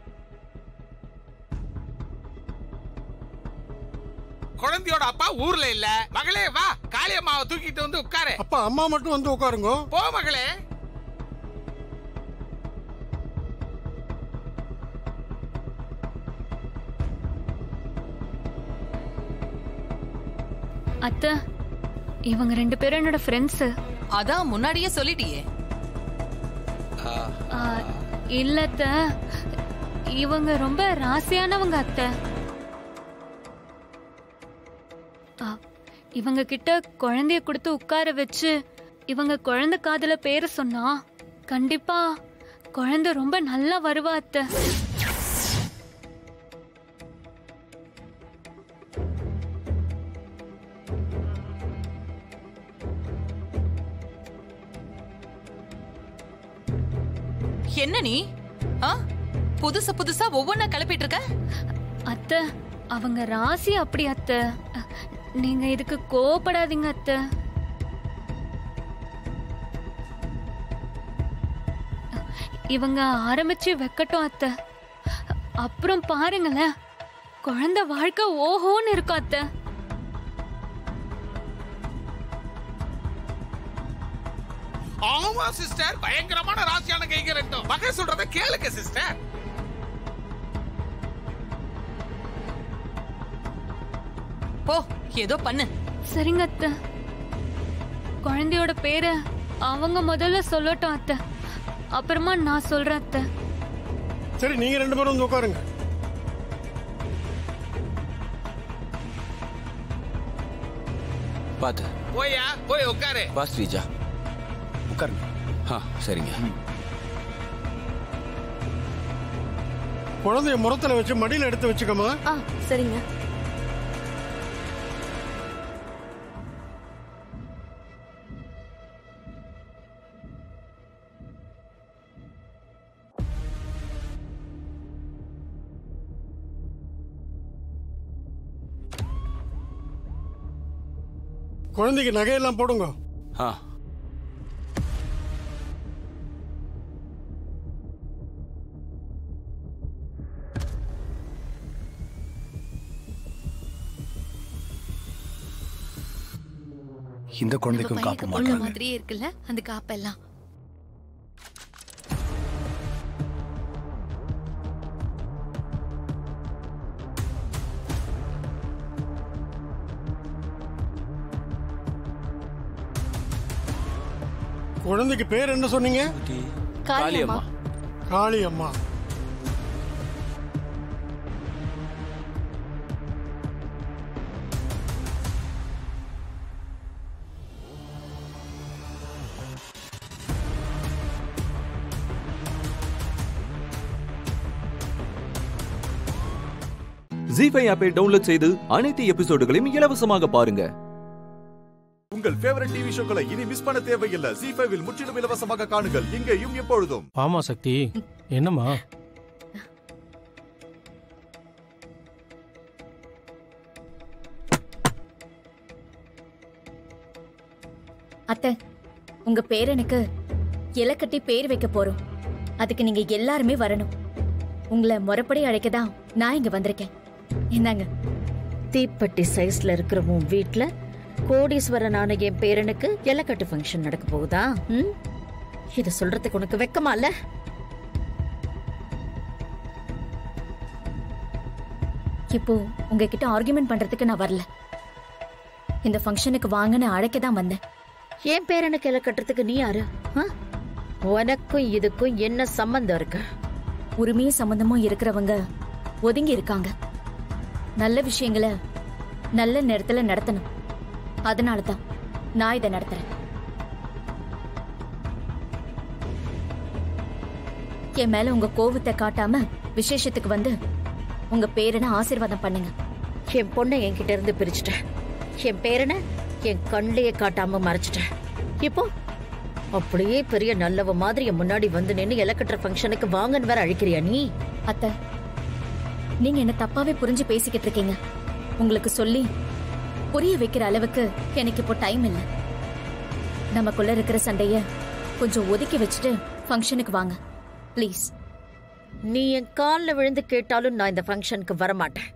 குழந்தையோட அப்பா ஊர்ல இல்ல மகளே வா காளியம்மாவை தூக்கிட்டு வந்து உட்காரு அப்பா அம்மா மட்டும் வந்து உட்காருங்க போ மகளே அத்தை இவங்க ரெண்டு பேரும் என்னோட ஃப்ரெண்ட்ஸ் அதான் முன்னாடியே சொல்லிட்டியே இல்ல அத்தை இவங்க ரொம்ப ராசியானவங்க அத்தை ஆ, இவங்க கிட்ட குழந்தைய கொடுத்து உட்கார வச்சு இவங்க குழந்தை காதுல பேர சொன்னா கண்டிப்பா குழந்தை ரொம்ப நல்லா வருவா அத்தை என்ன நீ ஆ? புதுசு புதுசா ஒவ்வொன்னா கிளப்பிட்டு இருக்க அத்தை அவங்க ராசி அப்படி அத்தை நீங்க இதுக்கு கோவப்படாதீங்க அத்தை இவங்க ஆரம்பிச்சு வைக்கட்டும் அத்தை அப்புறம் பாருங்களேன் குழந்தை வாழ்க்கை ஓஹோன்னு இருக்கும் அத்தை ஆமா சிஸ்டர் பயங்கரமான ராசியான கைங்க ரெண்டும் மகன் சொல்றத கேளுங்க சிஸ்டர் போ ஏதோ பண்ணு சரிங்க அத்தை குழந்தையோட பேரை அவங்க முதல்ல சொல்லட்டும் அத்தை அப்புறமா நான் சொல்றேன் அத்தை சரி நீங்க ரெண்டு பேரும் வந்து உட்காருங்க பார்த்து போயா போய் உட்காரு வா ஸ்ரீஜா உட்காருங்க ஆ சரிங்க குழந்தைய முறத்துல வச்சு மடியில எடுத்து வச்சுக்கமா ஆ சரிங்க குழந்தைக்கு நகையெல்லாம் போடுங்க ஆ இந்த குழந்தைக்கும் காப்பு மாட்டாங்க மாதிரியே இருக்குல்ல அந்த காப்பெல்லாம் குழந்தைக்கு பேர் என்ன சொன்னீங்க காளியம்மா காளி அம்மா ஜி ஃபைவ் ஆப்பை டவுன்லோட் செய்து அனைத்து எபிசோடுகளையும் இலவசமாக பாருங்க உங்கள் ஃபேவரட் டிவி ஷோக்களை இனி மிஸ் பண்ண தேவையில்லை ஜி ஃபைவில் முற்றிலும் இலவசமாக காணுங்கள் இங்கேயும் எப்பொழுதும் ஆமா சக்தி என்னம்மா அத்தை உங்க பேரனுக்கு இலை கட்டி பேர் வைக்க போறோம் அதுக்கு நீங்க எல்லாருமே வரணும் உங்களை முறைப்படி அழைக்க தான் நான் இங்க வந்திருக்கேன் என்னங்க தீப்பெட்டி சைஸ்ல இருக்கிற உன் வீட்ல கோடீஸ்வரனான என் பேரனுக்கு எலக்கட்டு ஃபங்க்ஷன் நடக்க போகுதா ம் இத சொல்றதுக்கு உனக்கு வெக்கமா இல்ல இப்போ உங்ககிட்ட ஆர்குமெண்ட் பண்றதுக்கு நான் வரல இந்த ஃபங்க்ஷனுக்கு வாங்கன்னு அழைக்க தான் வந்தேன் என் பேரனுக்கு இலை கட்டுறதுக்கு நீ யாரு ஆ? உனக்கும் இதுக்கும் என்ன சம்பந்தம் இருக்கு உரிமையும் சம்பந்தமும் இருக்கிறவங்க ஒதுங்கி இருக்காங்க நல்ல விஷயங்களை நல்ல நேரத்துல நடத்தணும் அதனால தான் நான் இதை நடத்துறேன் என் மேல உங்க கோவத்தை காட்டாம விசேஷத்துக்கு வந்து உங்க பேரனை ஆசீர்வாதம் பண்ணுங்க என் பொண்ணை என்கிட்ட இருந்து பிரிச்சுட்டேன் என் பேரனை என் கண்ணிலேயே காட்டாம மறைச்சிட்டேன் இப்போ அப்படியே பெரிய நல்லவ மாதிரி என் முன்னாடி வந்து நின்னு இலக்கட்டுற ஃபங்க்ஷனுக்கு வாங்கன்னு வேற அழைக்கிறியா நீ அத்தை நீங்க என்ன தப்பாவே புரிஞ்சு பேசிக்கிட்டு இருக்கீங்க உங்களுக்கு சொல்லி புரிய வைக்கிற அளவுக்கு எனக்கு இப்போ டைம் இல்ல நமக்குள்ள இருக்கிற சண்டைய கொஞ்சம் ஒதுக்கி வச்சுட்டு ஃபங்க்ஷனுக்கு வாங்க ப்ளீஸ் நீ என் காலில் விழுந்து கேட்டாலும் நான் இந்த ஃபங்க்ஷனுக்கு வரமாட்டேன்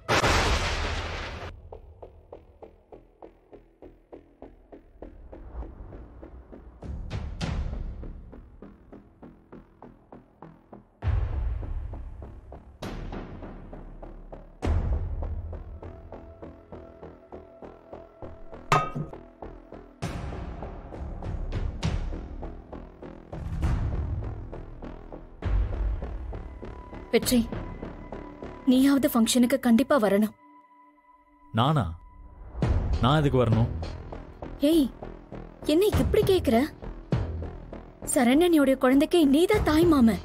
வெற்றி நீயாவது ஃபங்க்ஷனுக்கு கண்டிப்பா வரணும் நானா நான் எதுக்கு வரணும் ஏய் என்ன இப்படி கேக்குற சரண்யனுடைய குழந்தைக்கு நீதான் தாய் மாமன்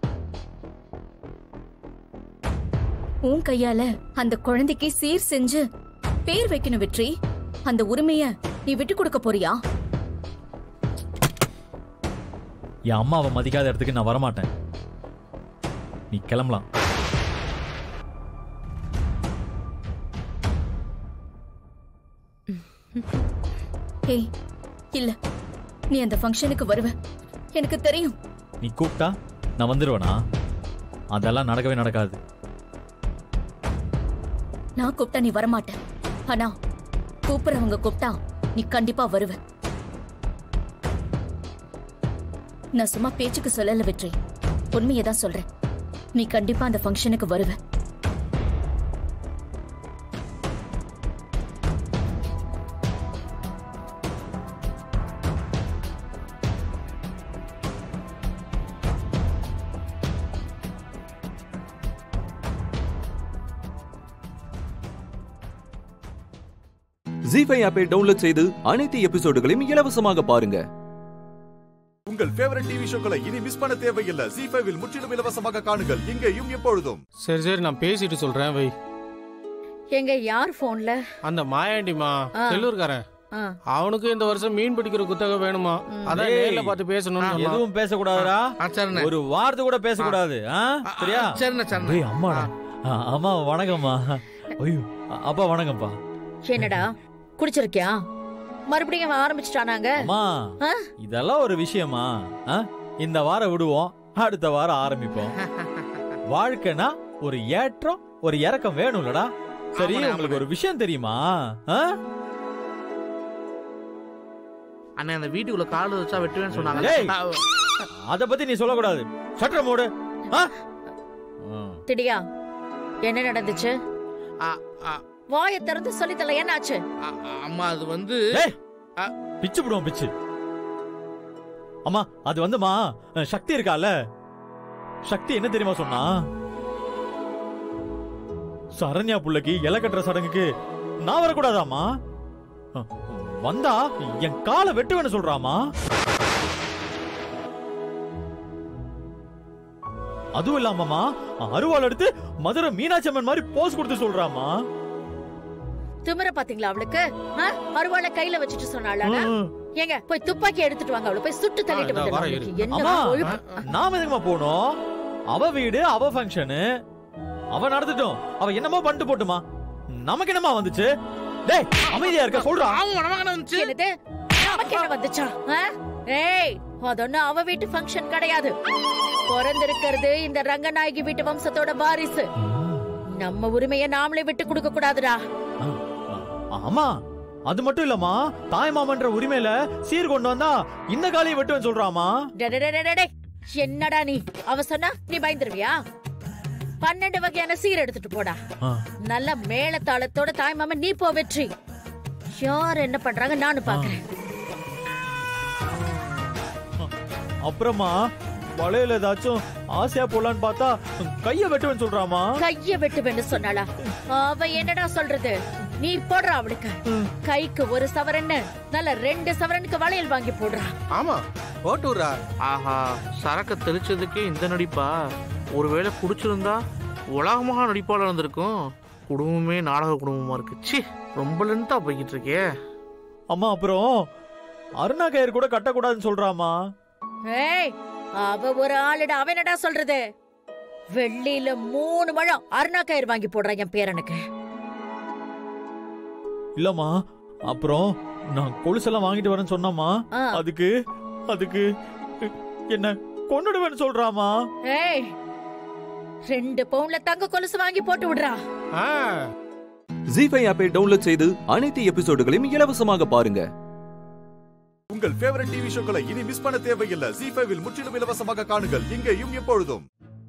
உன் கையால அந்த குழந்தைக்கு சீர் செஞ்சு பேர் வைக்கணும் வெற்றி அந்த உரிமைய நீ விட்டு கொடுக்க போறியா என் அம்மாவை மதிக்காத இடத்துக்கு நான் வரமாட்டேன் நீ கிளம்பலாம் ஏய் இல்ல நீ அந்த ஃபங்க்ஷனுக்கு வருவ எனக்கு தெரியும் நீ கூப்பிட்டா நான் வந்துருவேனா அதெல்லாம் நடக்கவே நடக்காது நான் கூப்பிட்டா நீ வரமாட்ட ஆனா கூப்பிடுறவங்க கூப்பிட்டா நீ கண்டிப்பா வருவ நான் சும்மா பேச்சுக்கு சொல்லல வெற்றி உண்மையை தான் சொல்றேன் நீ கண்டிப்பா அந்த ஃபங்க்ஷனுக்கு வருவ ஜி ஃபைவ் ஆப்பை டவுன்லோட் செய்து அனைத்து எபிசோடுகளையும் இலவசமாக பாருங்க உங்கள் ஃபேவரட் டிவி ஷோக்களை இனி மிஸ் பண்ண தேவையில்லை ஜி ஃபைவில் முற்றிலும் இலவசமாக காணுங்கள் இங்கேயும் எப்பொழுதும் சரி சரி நான் பேசிட்டு சொல்றேன் வை எங்க யார் போன்ல அந்த மாயாண்டிமா ஆ. செல்லூர்காரன் ஆ. அவனுக்கு இந்த வருஷம் மீன் பிடிக்கிற குத்தகை வேணுமா அதான் டேய், நேர்ல பார்த்து பேசணும்னு சொன்னான். எதுவும் பேசக்கூடாதுடா ஒரு வார்த்தை கூட பேசக்கூடாது ஆ? சரியா சரிண்ணே, சரிண்ணே. டேய், அம்மாடா ஆ, அம்மா வணக்கம்மா ஐயோ அ- அப்பா வணக்கம்ப்பா என்னடா குடிச்சிருக்கியா மறுபடியும் அவன் ஆரம்பிச்சிட்டானாங்க அம்மா ஆ? இதெல்லாம் ஒரு விஷயமா ஆ? இந்த வாரம் விடுவோம் அடுத்த வாரம் ஆரம்பிப்போம் வாழ்க்கைனா ஒரு ஏற்றம் ஒரு இறக்கம் வேணும்லடா சரி ஆமாண்ணே, உங்களுக்கு ஒரு விஷயம் தெரியுமா ஆ? அண்ணே அந்த வீட்டுக்குள்ள கால் வச்சா வெட்டுவேன்னு சொன்னாங்க டேய், அத பத்தி நீ சொல்லக்கூடாது சட்ட மூடு ஆ? திடியா என்ன நடந்துச்சு வாயை திறந்து சொல்லித்தல என்னாச்சு அம்மா அது வந்து டேய், பிச்சு விடுவோம் பிச்சு அம்மா அது வந்துமா அஹ், சக்தி இருக்கால சக்தி என்ன தெரியுமா சொன்னா சரண்யா புள்ளைக்கு இலை கட்டுற சடங்குக்கு நான் வரக்கூடாதாமா அஹ், வந்தா என் காலை வெட்டுவேன்னு சொல்றாமா அதுவும் இல்லாமமா அருவாள் எடுத்து மதுரை மீனாட்சி அம்மன் மாதிரி போஸ் கொடுத்து சொல்றாமா திமிர பாத்தீங்களா அவளுக்கு ஆ? அருவாளை கையில வச்சுட்டு சொன்னாளா ம். ஏங்க போய் துப்பாக்கி எடுத்துட்டு வாங்க அவளை போய் சுட்டு தள்ளிட்டு இந்தா வந்துடலாம் வரேன் அவளுக்கு. இரு. என்ன அம்மா கொழுப்பு. நாம எதுக்குமா போகணும் அவ வீடு அவ ஃபங்க்ஷனு அவ நடந்துட்டோம் அவ என்னமோ பண்ணிட்டு போட்டுமா நமக்கு என்னமா வந்துச்சு டேய் அமைதியா இருக்க சொல்றா என்னது நமக்கு என்ன வந்துச்சா ஆ? ஏய் அதொன்னு அவ வீட்டு ஃபங்க்ஷன் கிடையாது பிறந்திருக்கிறது இந்த ரங்கநாயகி வீட்டு வம்சத்தோட வாரிசு நம்ம உரிமையை நாமளே விட்டு கொடுக்க கூடாதுடா ஆமா அது மட்டும் இல்லம்மா தாய் மாமன்ற உரிமையில சீர் கொண்டு வந்தா இந்த காலையை வெட்டுவேன் சொல்றாமா டே, டே, டே, டே, டே, டே. என்னடா நீ அவ சொன்னா நீ பயந்துருவியா பன்னெண்டு வகையான சீர் எடுத்துட்டு போடா நல்ல மேளதாளத்தோட தாய் மாமன் நீ போ வெற்றி யார் என்ன பண்றாங்க நானும் பாக்குறேன் அப்புறமா வளையல ஏதாச்சும் ஆசையா போலான்னு பார்த்தா கைய வெட்டுவேன் சொல்றாமா கைய வெட்டுவேன்னு சொன்னாளா அவ என்னடா சொல்றது நீ போடுறா அவளுக்கு கைக்கு ஒரு சவரன்னு நல்ல ரெண்டு சவரனுக்கு வளையல் வாங்கி போடுறா ஆமா ஓட்டுறா ஆஹா சரக்க தெளிச்சதுக்கே இந்த நடிப்பா ஒருவேளை குடிச்சிருந்தா உலகமாக நடிப்பாளர் இருந்திருக்கும் குடும்பமே நாடக குடும்பமா இருக்கு சி ரொம்ப லென்த்தா போய்கிட்டு இருக்கே அம்மா அப்புறம் அருணா கயிறு கூட கட்டக்கூடாதுன்னு சொல்றாமா ஏய் அவ ஒரு ஆளுடா அவன் என்னடா சொல்றது வெள்ளியில மூணு முழம் அருணா கயிறு வாங்கி போடுறா என் பேரனுக்கு இல்லம்மா அப்புறம் நான் கொலுசெல்லாம் வாங்கிட்டு வரேன்னு சொன்னம்மா ஆ. அதுக்கு அதுக்கு என்ன கொன்னுடுவேன்னு சொல்றாமா ஏய் ரெண்டு பவுன்ல தங்க கொலுசு வாங்கி போட்டு விடுறா ஜி ஃபைவ் ஆப்பை டவுன்லோட் செய்து அனைத்து எபிசோடுகளையும் இலவசமாக பாருங்க உங்கள் ஃபேவரட் டிவி ஷோக்களை இனி மிஸ் பண்ண தேவையில்லை ஜி ஃபைவில் முற்றிலும் இலவசமாக காணுங்கள் இங்கேயும் எப்பொழுதும்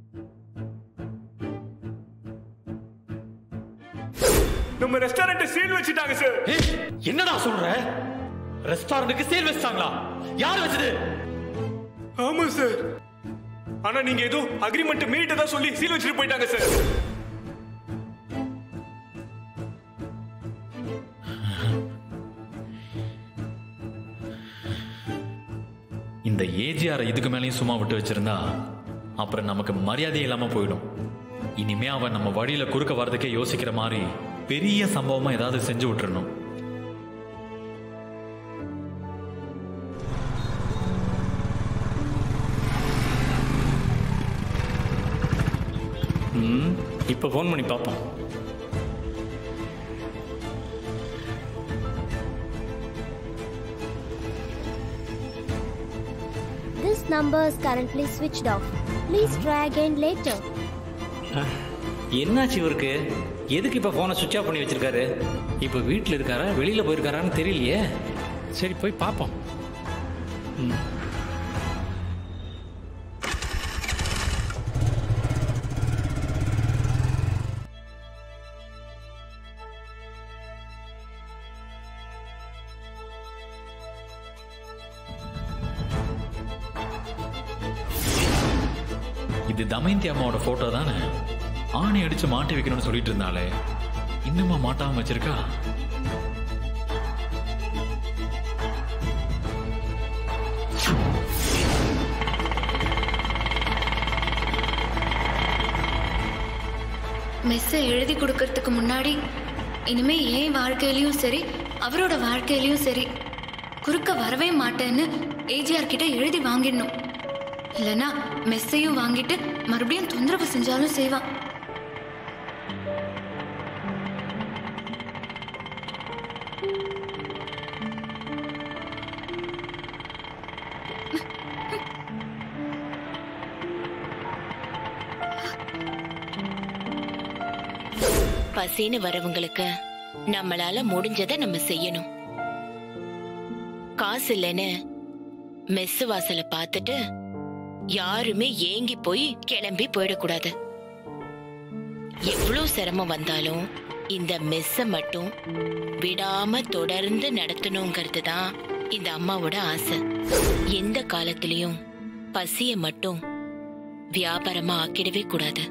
நம்ம ரெஸ்டாரண்ட் சீல் வச்சிட்டாங்க சார் என்னடா சொல்ற ரெஸ்டாரண்ட்டுக்கு சேல் வச்சிட்டாங்களா யார் வச்சது ஆமா சார் ஆனா நீங்க ஏதோ அக்ரிமெண்ட் மீட்டதா சொல்லி சீல் வச்சுட்டு போயிட்டாங்க சார் இந்த ஏஜிஆரை இதுக்கு மேலேயும் சும்மா விட்டு வச்சிருந்தா அப்புறம் நமக்கு மரியாதை இல்லாம போயிடும் இனிமே அவன் நம்ம வழியில குறுக்க வர்றதுக்கே யோசிக்கிற மாதிரி பெரிய சம்பவமா ஏதாவது செஞ்சு விட்டுறணும் ம் இப்போ ஃபோன் பண்ணி பார்ப்போம் number is currently switched off. Please try again later. என்னாச்சு இவருக்கு எதுக்கு இப்போ ஃபோனை சுவிட்ச் ஆஃப் பண்ணி வச்சிருக்காரு இப்போ வீட்டில் இருக்காரா வெளியில் போயிருக்காரான்னு தெரியலையே சரி போய் பார்ப்போம் ம் இது தமயந்தி அம்மாவோட போட்டோ தானே ஆணை அடிச்சு மாட்டி வைக்கணும்னு சொல்லிட்டு இருந்தாலே இன்னுமா மாட்டாம வச்சிருக்கா மெஸ்ஸை எழுதி கொடுக்கறதுக்கு முன்னாடி இனிமே என் வாழ்க்கையிலயும் சரி அவரோட வாழ்க்கையிலயும் சரி குறுக்க வரவே மாட்டேன்னு ஏஜிஆர் கிட்ட எழுதி வாங்கிடணும் இல்லைன்னா மெஸ்ஸையும் வாங்கிட்டு மறுபடியும் தொந்தரவு செஞ்சாலும் செய்வான் பசின்னு வரவங்களுக்கு நம்மளால முடிஞ்சதை நம்ம செய்யணும் காசு இல்லைன்னு மெஸ் வாசலை பார்த்துட்டு யாருமே ஏங்கி போய் கிளம்பி போயிடக்கூடாது எவ்வளவு சிரமம் வந்தாலும் இந்த மெஸ்ஸ மட்டும் விடாம தொடர்ந்து நடத்தணுங்கிறது தான் இந்த அம்மாவோட ஆசை எந்த காலத்திலயும் பசிய மட்டும் வியாபாரமா ஆக்கிடவே கூடாது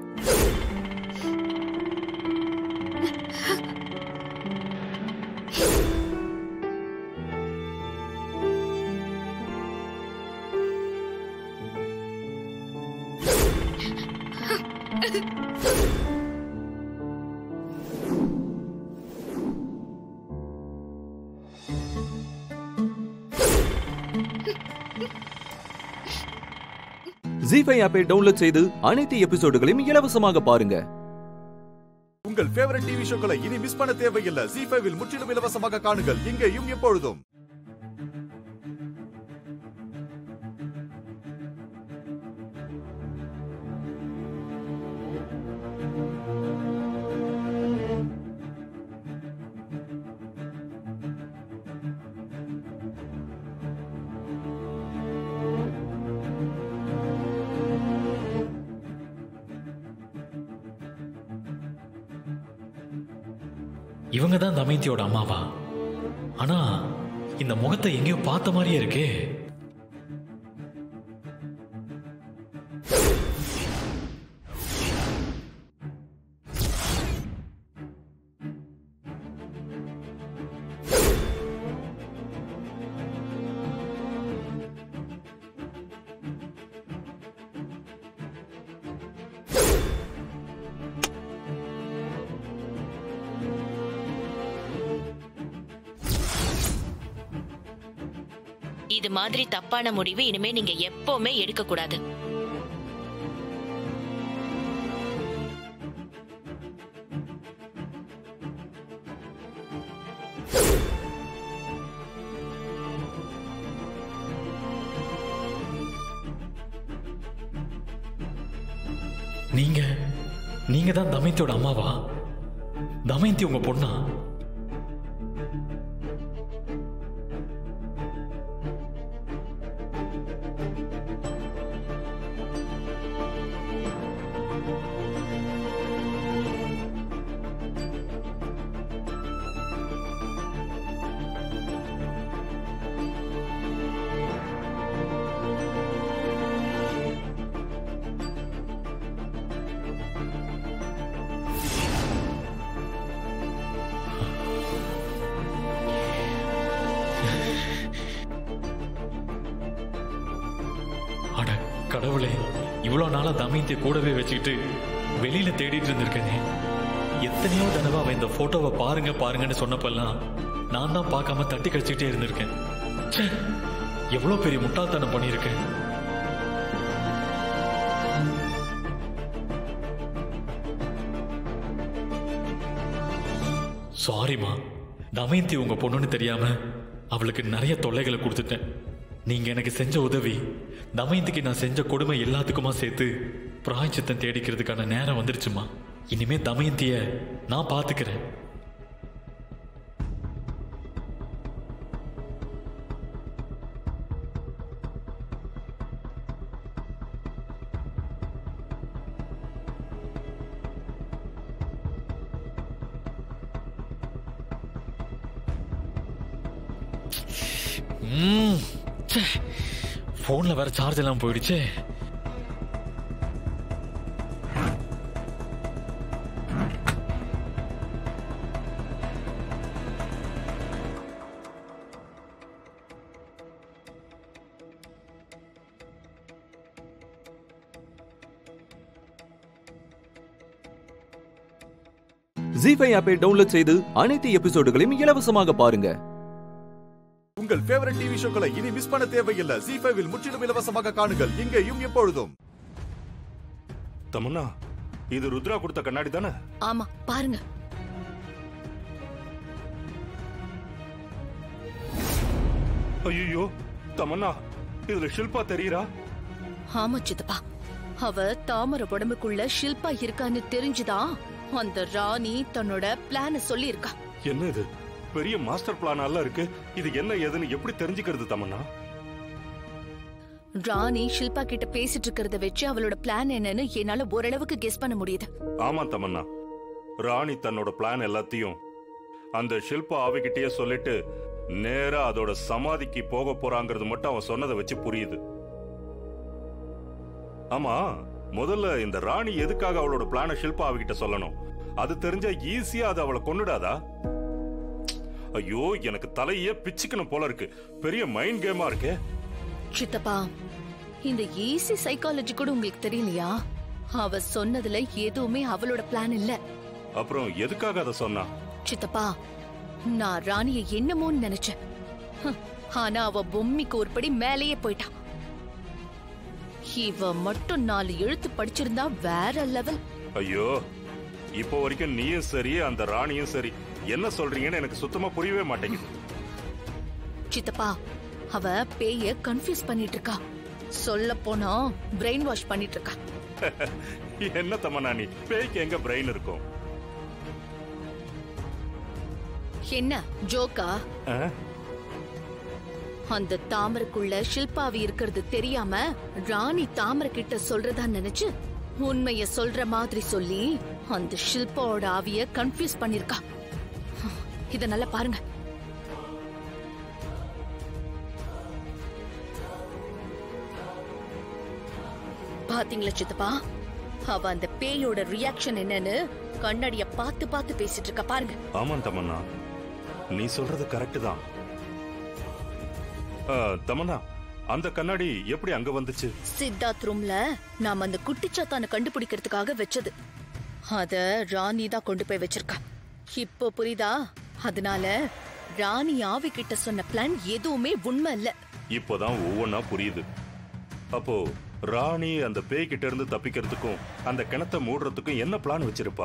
ஜி ஃபைவ் ஆப்பை டவுன்லோட் செய்து அனைத்து எபிசோடுகளையும் இலவசமாக பாருங்க உங்கள் ஃபேவரட் டிவி ஷோக்களை இனி மிஸ் பண்ண தேவையில்லை ஜி ஃபைவில் முற்றிலும் இலவசமாக காணுங்கள் இங்கேயும் எப்பொழுதும் இவங்க தான் தமயந்தியோட அம்மாவா ஆனா இந்த முகத்தை எங்கேயோ பார்த்த மாதிரியே இருக்கே இது மாதிரி தப்பான முடிவு இனிமே நீங்க எப்பவுமே எடுக்க கூடாது நீங்க நீங்க தான் தமயந்தியோட அம்மாவா தமயந்தி உங்க பொண்ணா அட கடவுளே இவ்வளோ நாளா தமயந்திய கூடவே வச்சுக்கிட்டு வெளியில தேடிட்டு இருந்திருக்கேனே எத்தனையோ தடவை அவன் இந்த போட்டோவை பாருங்க பாருங்கன்னு சொன்னப்பெல்லாம் நான் தான் பார்க்காம தட்டி கழிச்சுக்கிட்டே இருந்திருக்கேன் ச்சே எவ்வளோ பெரிய முட்டாள்தனம் பண்ணியிருக்கேன் சாரிம்மா தமயந்தி உங்க பொண்ணுன்னு தெரியாம அவளுக்கு நிறைய தொல்லைகளை கொடுத்துட்டேன் நீங்க எனக்கு செஞ்ச உதவி தமயந்திக்கு நான் செஞ்ச கொடுமை எல்லாத்துக்குமா சேர்த்து பிராய்ச்சித்தம் தேடிக்கிறதுக்கான நேரம் வந்துருச்சுமா இனிமே தமயந்திய நான் பாத்துக்கிறேன் ம், ச்சே. போன்ல வேற சார்ஜ் எல்லாம் போயிடுச்சே ஜி ஃபைவ் ஆப்பை டவுன்லோட் செய்து அனைத்து எபிசோடுகளையும் இலவசமாக பாருங்க உங்கள் ஃபேவரட் டிவி ஷோக்களை இனி மிஸ் பண்ண தேவையில்லை ஜி ஃபைவில் முற்றிலும் இலவசமாக காணுங்கள் இங்கேயும் எப்பொழுதும் தமன்னா இது ருத்ரா கொடுத்த கண்ணாடி தானே ஆமா பாருங்க ஐயோ தமன்னா இதுல ஷில்பா தெரியறா ஆமா சித்தப்பா அவ தாமர உடம்புக்குள்ள ஷில்பா இருக்கான்னு தெரிஞ்சுதான் அந்த ராணி தன்னோட பிளான சொல்லி இருக்கா என்ன இது பெரிய மாஸ்டர் பிளான் இருக்கு இது என்ன ஏதுன்னு எப்படி தெரிஞ்சுக்கிறது தமன்னா ராணி ஷில்பா கிட்ட பேசிட்டு இருக்கிறத வச்சு அவளோட பிளான் என்னன்னு என்னால ஓரளவுக்கு கெஸ் பண்ண முடியுது ஆமா தமன்னா ராணி தன்னோட பிளான் எல்லாத்தையும் அந்த ஷில்பா அவகிட்டயே சொல்லிட்டு நேரா அதோட சமாதிக்கு போக போறாங்கிறது மட்டும் அவன் சொன்னதை வச்சு புரியுது ஆமா முதல்ல இந்த ராணி எதுக்காக அவளோட பிளான ஷில்பா அவகிட்ட சொல்லணும் அது தெரிஞ்சா ஈஸியா அது அவளை கொன்னுடாதா ஐயோ எனக்கு தலையே பிச்சுக்கணும் போல இருக்கு பெரிய மைண்ட் கேமா இருக்கே சித்தப்பா இந்த ஈஸி சைக்காலஜி கூட உங்களுக்கு தெரியலையா அவ சொன்னதுல எதுவுமே அவளோட பிளான் இல்ல அப்புறம் எதுக்காக அதை சொன்னா சித்தப்பா நான் ராணிய என்னமோன்னு நினைச்சேன் ஹம், ஆனா அவ பொம்மிக்கு ஒருபடி மேலேயே போயிட்டா இவ மட்டும் நாலு எழுத்து படிச்சிருந்தா வேற லெவல் ஐயோ இப்போ வரைக்கும் நீயும் சரி அந்த ராணியும் சரி என்ன சொல்றீங்கன்னு எனக்கு சுத்தமா புரியவே மாட்டேங்குது சித்தப்பா அவ பேய கன்ஃபியூஸ் பண்ணிட்டு இருக்கா சொல்ல போனா பிரெயின் வாஷ் பண்ணிட்டு இருக்கா என்ன தமன்னா நீ பேய்க்கு எங்க பிரெயின் இருக்கும் என்ன ஜோக்கா ஆ? அந்த தாமரைக்குள்ள ஷில்பாவி இருக்கிறது தெரியாம ராணி தாமரை கிட்ட சொல்றதா நினைச்சு உண்மைய சொல்ற மாதிரி சொல்லி அந்த ஷில்பாவோட ஆவிய கன்ஃபியூஸ் பண்ணிருக்கா இத நல்லா பாருங்க பாத்தீங்களா சித்தப்பா அவ அந்த பேயோட ரியாக்ஷன் என்னன்னு கண்ணாடிய பார்த்து பார்த்து பேசிட்டு இருக்கா பாருங்க ஆமா தமன்னா நீ சொல்றது கரெக்ட் தான் ஆ, தமன்னா அந்த கண்ணாடி எப்படி அங்க வந்துச்சு சித்தார்த் ரூம்ல நாம அந்த குட்டிச்சாத்தான கண்டுபிடிக்கிறதுக்காக வச்சது அத ராணி தான் கொண்டு போய் வச்சிருக்கா இப்போ புரியுதா அதனால ராணி ஆவி கிட்ட சொன்ன பிளான் எதுவுமே உண்மை இல்ல இப்போதான் ஒவ்வொன்னா புரியுது அப்போ ராணி அந்த பேய் கிட்ட இருந்து தப்பிக்கிறதுக்கும் அந்த கிணத்தை மூடுறதுக்கும் என்ன பிளான் வச்சிருப்பா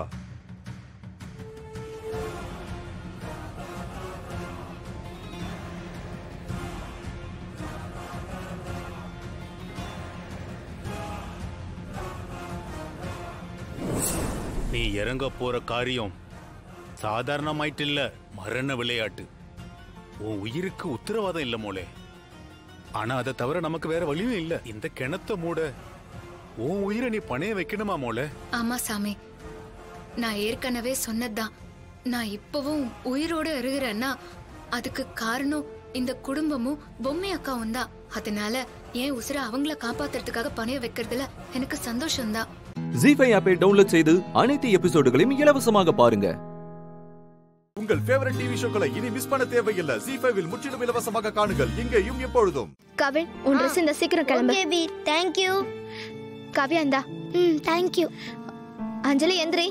நீ இறங்க போற காரியம் சாதாரணமாயிட்டு இல்ல மரண விளையாட்டு உன் உயிருக்கு உத்தரவாதம் இல்ல மோளே ஆனா அதை தவிர நமக்கு வேற வழியும் இல்ல இந்த கிணத்த மூட உன் உயிரை நீ பணைய வைக்கணுமா மோளே ஆமா சாமி நான் ஏற்கனவே சொன்னதுதான் நான் இப்பவும் உயிரோட இருக்கிறேன்னா அதுக்கு காரணம் இந்த குடும்பமும் பொம்மை அக்காவும் தான் அதனால என் உசுரை அவங்கள காப்பாத்துறதுக்காக பணைய வைக்கிறதுல எனக்கு சந்தோஷம்தான் ஜி ஃபைவ் ஆப்பை டவுன்லோட் செய்து அனைத்து எபிசோடுகளையும் இலவசமாக பாருங்க உங்கள் ஃபேவரட் டிவி ஷோக்களை இனி மிஸ் பண்ண தேவையில்லை ஜி ஃபைவில் முற்றிலும் இலவசமாக காணுங்கள் இங்கேயும் எப்பொழுதும் கவின் உன் ட்ரெஸ் இந்த சீக்கிரம் கிளம்பு okay Veer thank you Kavya இந்தா ம் தேங்க் யூ அஞ்சலி எந்திரி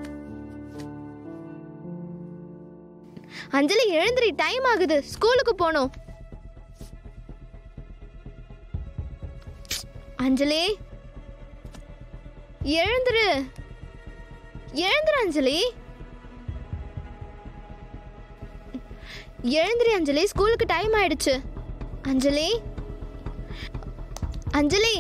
அஞ்சலி எழுந்திரி டைம் ஆகுது ஸ்கூலுக்கு போகணும் அஞ்சலி எழுந்துரு எழுந்துரு அஞ்சலி எழுந்திரி அஞ்சலி ஸ்கூலுக்கு டைம் ஆயிடுச்சு அஞ்சலி அஞ்சலி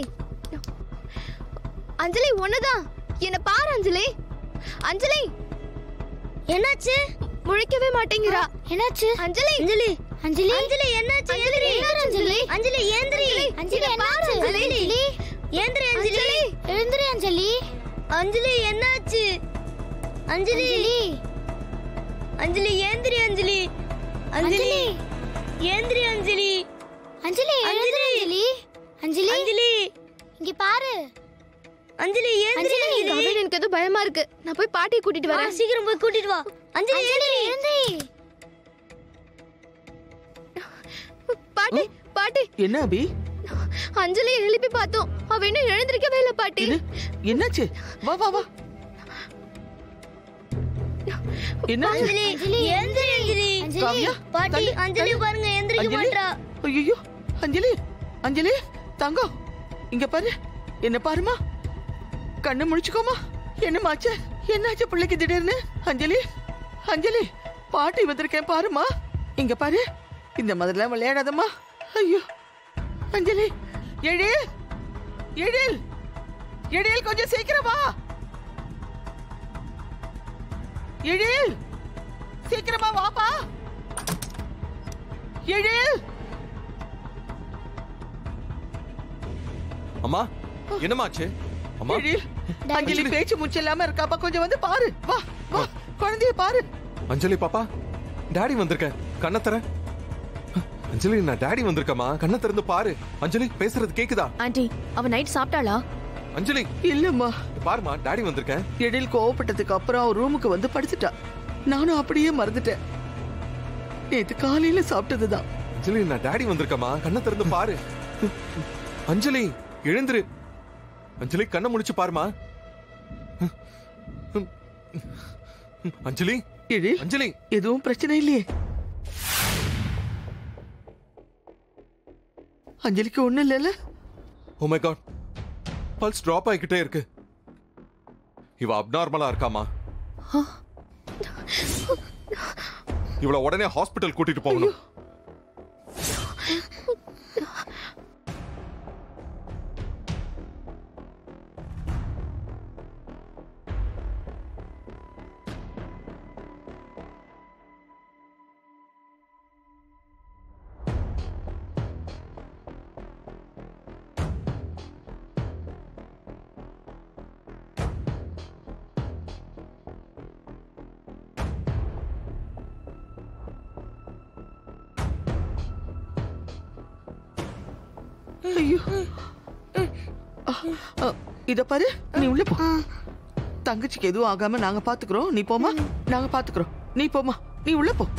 அஞ்சலி ஒண்ணுதான் என்ன பாரு அஞ்சலி அஞ்சலி என்னாச்சு முழிக்கவே மாட்டேங்கிறா என்னாச்சு அஞ்சலி அஞ்சலி அஞ்சலி அஞ்சலி என்னாச்சு அஞ்சலி அஞ்சலி அஞ்சலி ஏந்திரி அஞ்சலி என்னாச்சு அஞ்சலி ஏந்திரி அஞ்சலி எழுந்திரி அஞ்சலி அஞ்சலி என்னாச்சு அஞ்சலி அஞ்சலி ஏந்திரி அஞ்சலி அஞ்சலி ஏந்திரி அஞ்சலி அஞ்சலி அஞ்சலி அஞ்சலி அஞ்சலி அஞ்சலி இங்க பாரு அஞ்சலி ஏந்திரி அஞ்சலி எனக்கு ஏதோ பயமா இருக்கு நான் போய் பாட்டியை கூட்டிட்டு வரேன் சீக்கிரம் போய் கூட்டிட்டு வா அஞ்சலி ஏந்திரி பாட்டி பாட்டி என்ன அபி அஞ்சலி எழுப்பி பார்த்தோம் அவ இன்னும் எழுந்திருக்கவே இல்ல பாட்டி என்னாச்சு வா வா வா என்ன அஞ்சலி ஏந்திரி அஞ்சலி காவ்யா, பாட்டி தள்ளு, அஞ்சலி தள்ளு. பாருங்க எந்திரிக்க அஞ்சலி? மாட்டா ஐயோ அஞ்சலி அஞ்சலி தங்கம் இங்க பாரு என்ன பாருமா கண்ணு முழிச்சுக்கோமா என்னமாச்சு என்னாச்சு பிள்ளைக்கு திடீர்னு அஞ்சலி அஞ்சலி பாட்டி வந்திருக்கேன் பாருமா இங்க பாரு இந்த மாதிரிலாம் விளையாடாதம்மா ஐயோ அஞ்சலி எழில் எழில் எழில் கொஞ்சம் சீக்கிரம் வா எழில் சீக்கிரமா வாப்பா எழில் அம்மா என்னமாச்சு அம்மா எழில் அஞ்சலி பேச்சு மூச்சு இல்லாம இருக்காப்பா கொஞ்சம் வந்து பாரு வா வா குழந்தைய பாரு அஞ்சலி பாப்பா டாடி வந்திருக்கேன் கண்ணை தர அஞ்சலி நான் டாடி வந்திருக்கேம்மா கண்ணை திறந்து பாரு அஞ்சலி பேசுறது கேக்குதா ஆண்டி அவ நைட் சாப்பிட்டாளா அஞ்சலி இல்லம்மா பாருமா டாடி வந்திருக்கேன் எழில் கோவப்பட்டதுக்கு அப்புறம் அவன் ரூமுக்கு வந்து படுத்துட்டா நானும் அப்படியே மறந்துட்டேன் நேத்து காலையில சாப்பிட்டதுதான் அஞ்சலி நான் டாடி வந்திருக்கேம்மா கண்ணை திறந்து பாரு அஞ்சலி எழுந்துரு அஞ்சலி கண்ணை முடிச்சு பாருமா அஞ்சலி எழில் அஞ்சலி எதுவும் பிரச்சனை இல்லையே அஞ்சலிக்கு ஒண்ணும் இல்லைல்ல oh my God pulse drop ஆகிக்கிட்டே இருக்கு இவ அப்நார்மலா இருக்காமா இவள உடனே ஹாஸ்பிட்டல் கூட்டிட்டு போகணும் ஐயோ அ, அ, இத பாரு நீ உள்ள போ தங்கச்சிக்கு எதுவும் ஆகாம நாங்க பாத்துக்கிறோம் நீ போமா நாங்க பாத்துக்கிறோம் நீ போமா நீ உள்ள போ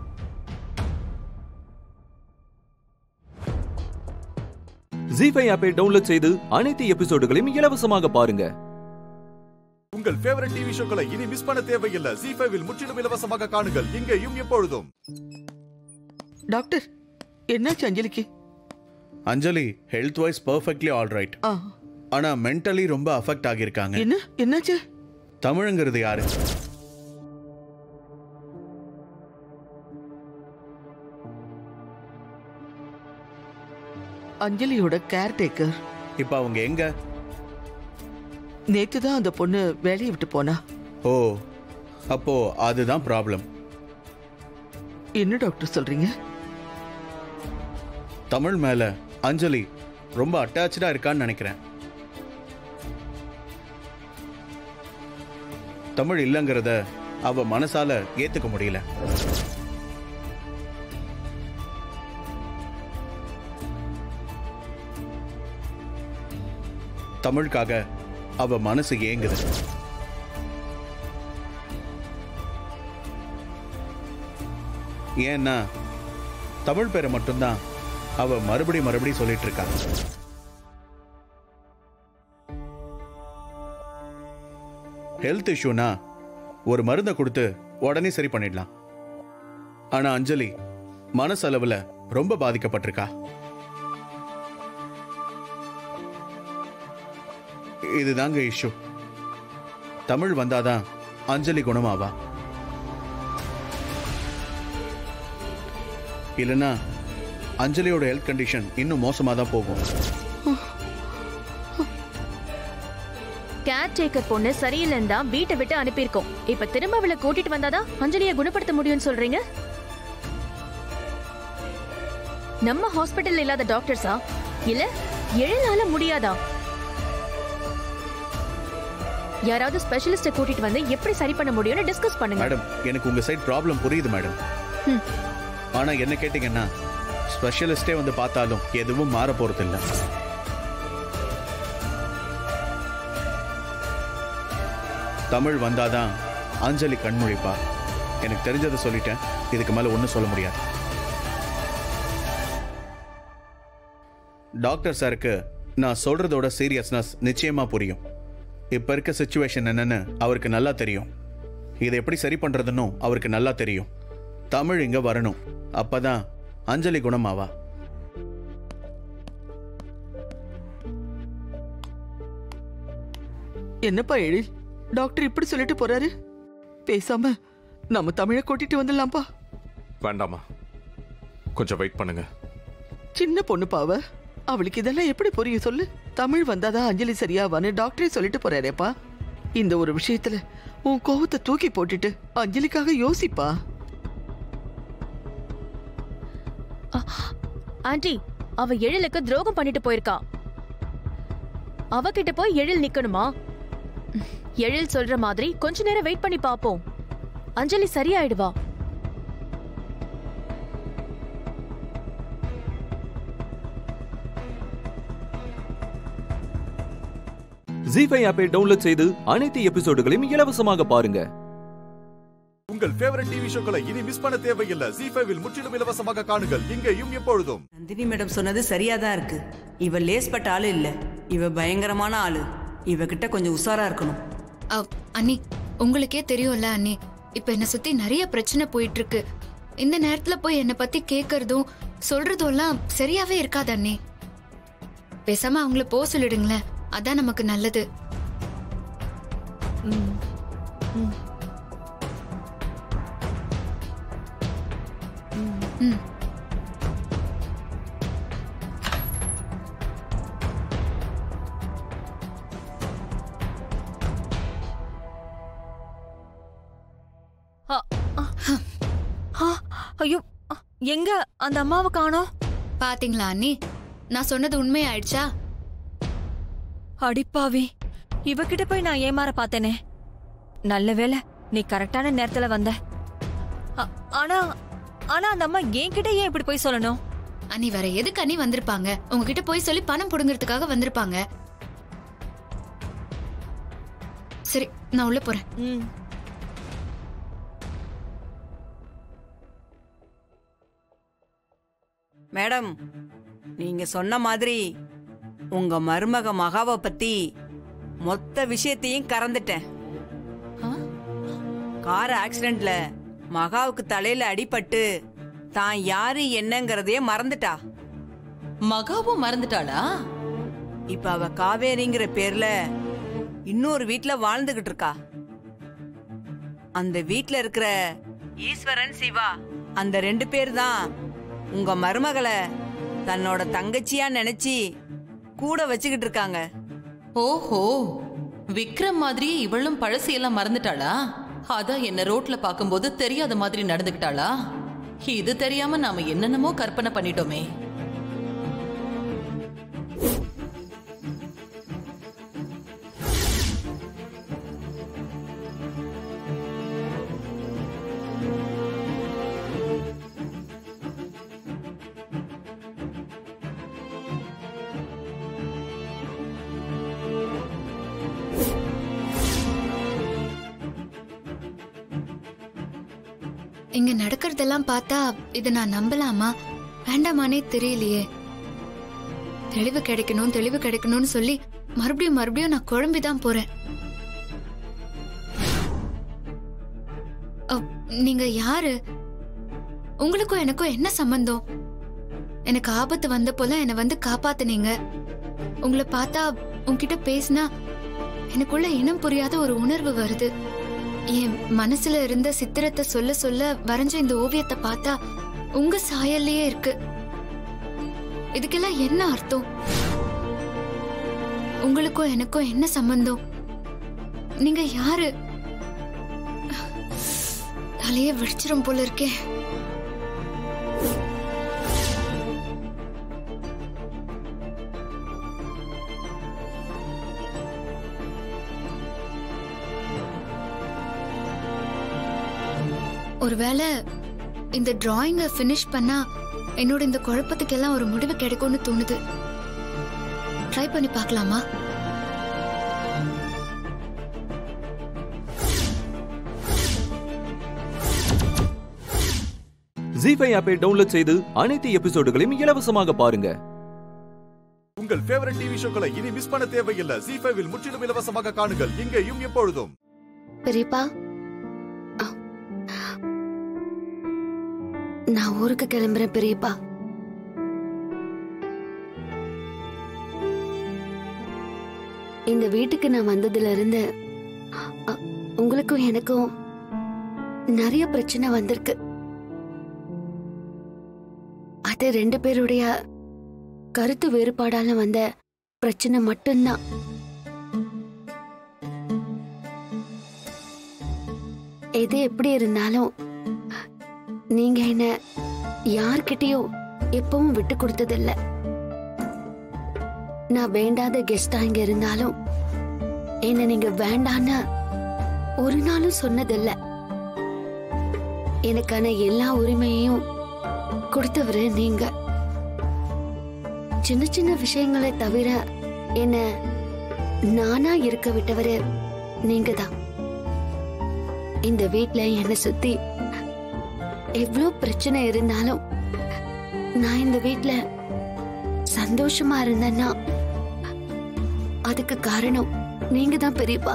ஜி ஃபைவ் ஆப்பை டவுன்லோட் செய்து அனைத்து எபிசோடுகளையும் இலவசமாக பாருங்க உங்கள் ஃபேவரட் டிவி ஷோக்களை இனி மிஸ் பண்ண தேவையில்லை ஜி ஃபைவில் முற்றிலும் இலவசமாக காணுங்கள் இங்கேயும் எப்பொழுதும் டாக்டர் என்னாச்சு அஞ்சலிக்கு Anjali health wise perfectly all right ஆ. ஆனா மென்டலி ரொம்ப அஃபெக்ட் ஆகியிருக்காங்க என்ன என்னாச்சு தமிழுங்கிறது யாரு அஞ்சலியோட கேர்டேக்கர் இப்ப அவங்க எங்க நேத்து தான் அந்த பொண்ணு வேலையை விட்டு போனா ஓ அப்போ அதுதான் ப்ராப்ளம் என்ன டாக்டர் சொல்றீங்க தமிழ் மேல அஞ்சலி ரொம்ப அட்டாச்சா இருக்கான்னு நினைக்கிறேன் தமிழ் இல்லைங்கிறத அவ மனசால ஏத்துக்க முடியல தமிழுக்காக அவ மனசு ஏங்குது ஏன்னா தமிழ் பேரை மட்டும்தான் அவ மறுபடி மறுபடி சொல்லிட்டு இருக்கா ஹெல்த் இஷ்யூனா ஒரு மருந்தை கொடுத்து உடனே சரி பண்ணிடலாம் ஆனா அஞ்சலி மனசளவுல ரொம்ப பாதிக்கப்பட்டிருக்கா இதுதாங்க இஷ்யூ தமிழ் வந்தாதான் அஞ்சலி குணமாவா இல்லைன்னா அஞ்சலியோட ஹெல்த் கண்டிஷன் இன்னும் மோசமாக தான் போகும் கேர்டேக்கர் பொண்ணு சரியில்லைன்னு தான் வீட்டை விட்டு அனுப்பியிருக்கோம் இப்ப திரும்ப அவளை கூட்டிட்டு வந்தாதான் அஞ்சலியை குணப்படுத்த முடியும்னு சொல்றீங்க நம்ம ஹாஸ்பிட்டல்ல இல்லாத டாக்டர்ஸா இல்ல எழலால முடியாதா யாராவது ஸ்பெஷலிஸ்ட கூட்டிட்டு வந்து எப்படி சரி பண்ண முடியும்னு டிஸ்கஸ் பண்ணுங்க மேடம் எனக்கு உங்க சைட் ப்ராப்ளம் புரியுது மேடம் ம். ஆனா என்ன கேட்டீங்கன்னா ஸ்பெஷலிஸ்டே வந்து பார்த்தாலும் எதுவும் மாற போறது இல்ல தமிழ் வந்தாதான் அஞ்சலி கண்மொழிப்பா எனக்கு தெரிஞ்சதை சொல்லிட்டேன் இதுக்கு மேல ஒன்றும் சொல்ல முடியாது டாக்டர் சாருக்கு நான் சொல்றதோட சீரியஸ்னஸ் நிச்சயமா புரியும் இப்ப இருக்க சுச்சுவேஷன் என்னன்னு அவருக்கு நல்லா தெரியும் இதை எப்படி சரி பண்றதுன்னு அவருக்கு நல்லா தெரியும் தமிழ் இங்க வரணும் அப்பதான் அஞ்சலி குணமாவா என்னப்பா எழில் டாக்டர் இப்படி சொல்லிட்டு போறாரு பேசாம நம்ம தமிழை கூட்டிட்டு வந்துடலாம்ப்பா வேண்டாமா கொஞ்சம் வெயிட் பண்ணுங்க சின்ன பொண்ணு பாவ அவளுக்கு இதெல்லாம் எப்படி புரியும் சொல்லு தமிழ் வந்தாதான் அஞ்சலி சரியாவான்னு டாக்டரே சொல்லிட்டு போறாரேப்பா இந்த ஒரு விஷயத்துல உன் கோவத்தை தூக்கி போட்டுட்டு அஞ்சலிக்காக யோசிப்பா ஆண்டி அவ எழிலுக்கு துரோகம் பண்ணிட்டு போயிருக்கா அவகிட்ட போய் எழில் நிக்கணுமா எழில் சொல்ற மாதிரி கொஞ்ச நேரம் வெயிட் பண்ணி பாப்போம் அஞ்சலி சரியாயிடுவா ஜி ஃபைவ் ஆப்பை டவுன்லோட் செய்து அனைத்து எபிசோடுகளையும் இலவசமாக பாருங்க உங்கள் ஃபேவரட் டிவி ஷோக்களை இனி மிஸ் பண்ண தேவையில்லை ஜி ஃபைவில் முற்றிலும் இலவசமாக காணுங்கள் இங்கேயும் எப்பொழுதும் நந்தினி மேடம் சொன்னது சரியா தான் இருக்கு இவ லேஸ்பட்ட ஆளு இல்ல இவ பயங்கரமான ஆளு இவகிட்ட கொஞ்சம் உஷாரா இருக்கணும் அவ், அண்ணி உங்களுக்கே தெரியும்ல அண்ணி இப்ப என்ன சுத்தி நிறைய பிரச்சனை போயிட்டு இருக்கு இந்த நேரத்துல போய் என்ன பத்தி கேக்குறதும் சொல்றதும் எல்லாம் சரியாவே இருக்காது அண்ணி பேசாம அவங்கள போக சொல்லிடுங்களேன் அதான் நமக்கு நல்லது ம் ஐயோ எங்க அந்த அம்மாவை காணோம் பாத்தீங்களா அண்ணி நான் சொன்னது உண்மையாயிடுச்சா அடிப்பாவி இவகிட்ட போய் நான் ஏமாற பார்த்தேனே நல்ல வேளை நீ கரெக்டான நேரத்துல வந்த அ- ஆனா ஆனா அந்த அம்மா என்கிட்ட ஏன் இப்படி போய் சொல்லணும் அண்ணி வேற எதுக்கு அண்ணி வந்திருப்பாங்க உங்ககிட்ட போய் சொல்லி பணம் புடுங்கறதுக்காக வந்திருப்பாங்க சரி நான் உள்ள போறேன் மேடம் நீங்க சொன்ன மாதிரி உங்க மருமக மகாவை பத்தி மொத்த விஷயத்தையும் கறந்துட்டேன் கார் ஆக்சிடென்ட்ல மகாவுக்கு தலையில அடிபட்டு தான் யாரு என்னங்கறதையே மறந்துட்டா மகாவும் மறந்துட்டாளா இப்ப அவ காவேரிங்கிற பேர்ல இன்னொரு வீட்ல வாழ்ந்துகிட்டு இருக்கா அந்த வீட்ல இருக்கிற ஈஸ்வரன் சிவா அந்த ரெண்டு பேர் தான் உங்க மருமகளை தன்னோட தங்கச்சியா நினைச்சு கூட வச்சுக்கிட்டு இருக்காங்க ஓஹோ விக்ரம் மாதிரி இவளும் பழசையெல்லாம் மறந்துட்டாளா அதான் என்ன ரோட்ல பாக்கும்போது தெரியாத மாதிரி நடந்துக்கிட்டாளா இது தெரியாம நாம என்னென்னமோ கற்பனை பண்ணிட்டோமே இங்க நடக்கிறதெல்லாம் பார்த்தா இதை நான் நம்பலாமா வேண்டாமானே தெரியலையே தெளிவு கிடைக்கணும் தெளிவு கிடைக்கணும்னு சொல்லி மறுபடியும் மறுபடியும் நான் குழம்பிதான் போறேன் அ, நீங்க யாரு உங்களுக்கும் எனக்கும் என்ன சம்பந்தம் எனக்கு ஆபத்து வந்த போல என்னை வந்து காப்பாத்துனீங்க உங்களை பார்த்தா உன்கிட்ட பேசினா எனக்குள்ள இனம் புரியாத ஒரு உணர்வு வருது என் மனசுல இருந்த சித்திரத்தை சொல்ல சொல்ல வரைஞ்ச இந்த ஓவியத்தை பார்த்தா உங்க சாயல்லையே இருக்கு இதுக்கெல்லாம் என்ன அர்த்தம் உங்களுக்கும் எனக்கும் என்ன சம்பந்தம் நீங்க யாரு தலைய வெடிச்சிரும் போல இருக்கே ஒருவேளை இந்த டிராயிங்கை ஃபினிஷ் பண்ணா என்னோட இந்த குழப்பத்துக்கெல்லாம் ஒரு முடிவு கிடைக்கும்னு தோணுது ட்ரை பண்ணி பார்க்கலாமா ஜி ஃபைவ் ஆப்பை டவுன்லோட் செய்து அனைத்து எபிசோடுகளையும் இலவசமாக பாருங்க உங்கள் ஃபேவரட் டிவி ஷோக்களை இனி மிஸ் பண்ண தேவையில்லை ஜி ஃபைவில் முற்றிலும் இலவசமாக காணுங்கள் இங்கேயும் எப்பொழுதும் பெரியப்பா அ. நான் ஊருக்கு கிளம்புறேன் பெரியப்பா இந்த வீட்டுக்கு நான் வந்ததுல இருந்து அ, உங்களுக்கும் எனக்கும் நிறைய பிரச்சனை வந்திருக்கு அது ரெண்டு பேருடைய கருத்து வேறுபாடால வந்த பிரச்சனை மட்டும்தான் எது எப்படி இருந்தாலும் நீங்க என்ன யார்கிட்டயும் எப்பவும் விட்டு கொடுத்ததில்ல நான் வேண்டாத கெஸ்டா இங்க இருந்தாலும் என்ன நீங்க வேண்டான்னு ஒரு நாளும் சொன்னதில்ல எனக்கான எல்லா உரிமையையும் கொடுத்தவரு நீங்க சின்ன சின்ன விஷயங்களை தவிர என்ன நானா இருக்க விட்டவரு நீங்க தான் இந்த வீட்ல என்னை சுத்தி எவ்வளவு பிரச்சனை இருந்தாலும் நான் இந்த வீட்ல சந்தோஷமா இருந்தேன்னா அதுக்கு காரணம் நீங்க தான் பெரியப்பா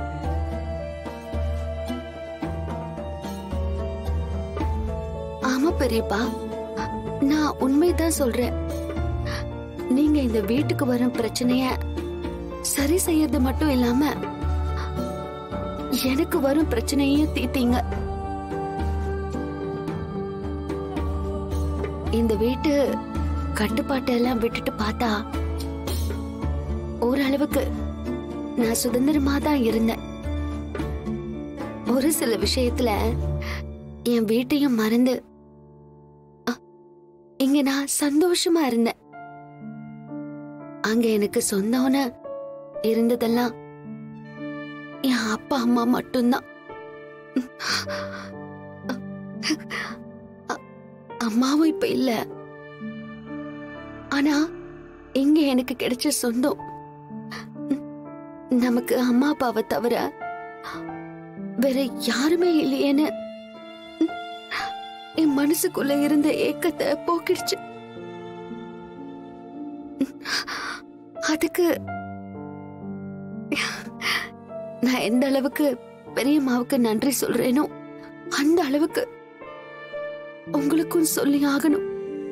ஆமா பெரியப்பா நான் உண்மைதான் சொல்றேன் நீங்க இந்த வீட்டுக்கு வரும் பிரச்சனைய சரி செய்யறது மட்டும் இல்லாம எனக்கு வரும் பிரச்சனையையும் தீத்தீங்க இந்த வீட்டு கட்டுப்பாட்டை எல்லாம் விட்டுட்டு பார்த்தா ஓரளவுக்கு நான் சுதந்திரமா தான் இருந்தேன் ஒரு சில விஷயத்துல என் வீட்டையும் மறந்து அ, இங்க நான் சந்தோஷமா இருந்தேன் அங்க எனக்கு சொந்தம்னு இருந்ததெல்லாம் என் அப்பா அம்மா மட்டும்தான் அ- அம்மாவும் இப்ப இல்ல ஆனா இங்க எனக்கு கிடைச்ச சொந்தம் நமக்கு அம்மா அப்பாவை தவிர வேற யாருமே இல்லையேன்னு என் மனசுக்குள்ள இருந்த ஏக்கத்தை போக்கிடுச்சு அதுக்கு நான் எந்த அளவுக்கு பெரியம்மாவுக்கு நன்றி சொல்றேனோ அந்த அளவுக்கு உங்களுக்கும் சொல்லி ஆகணும்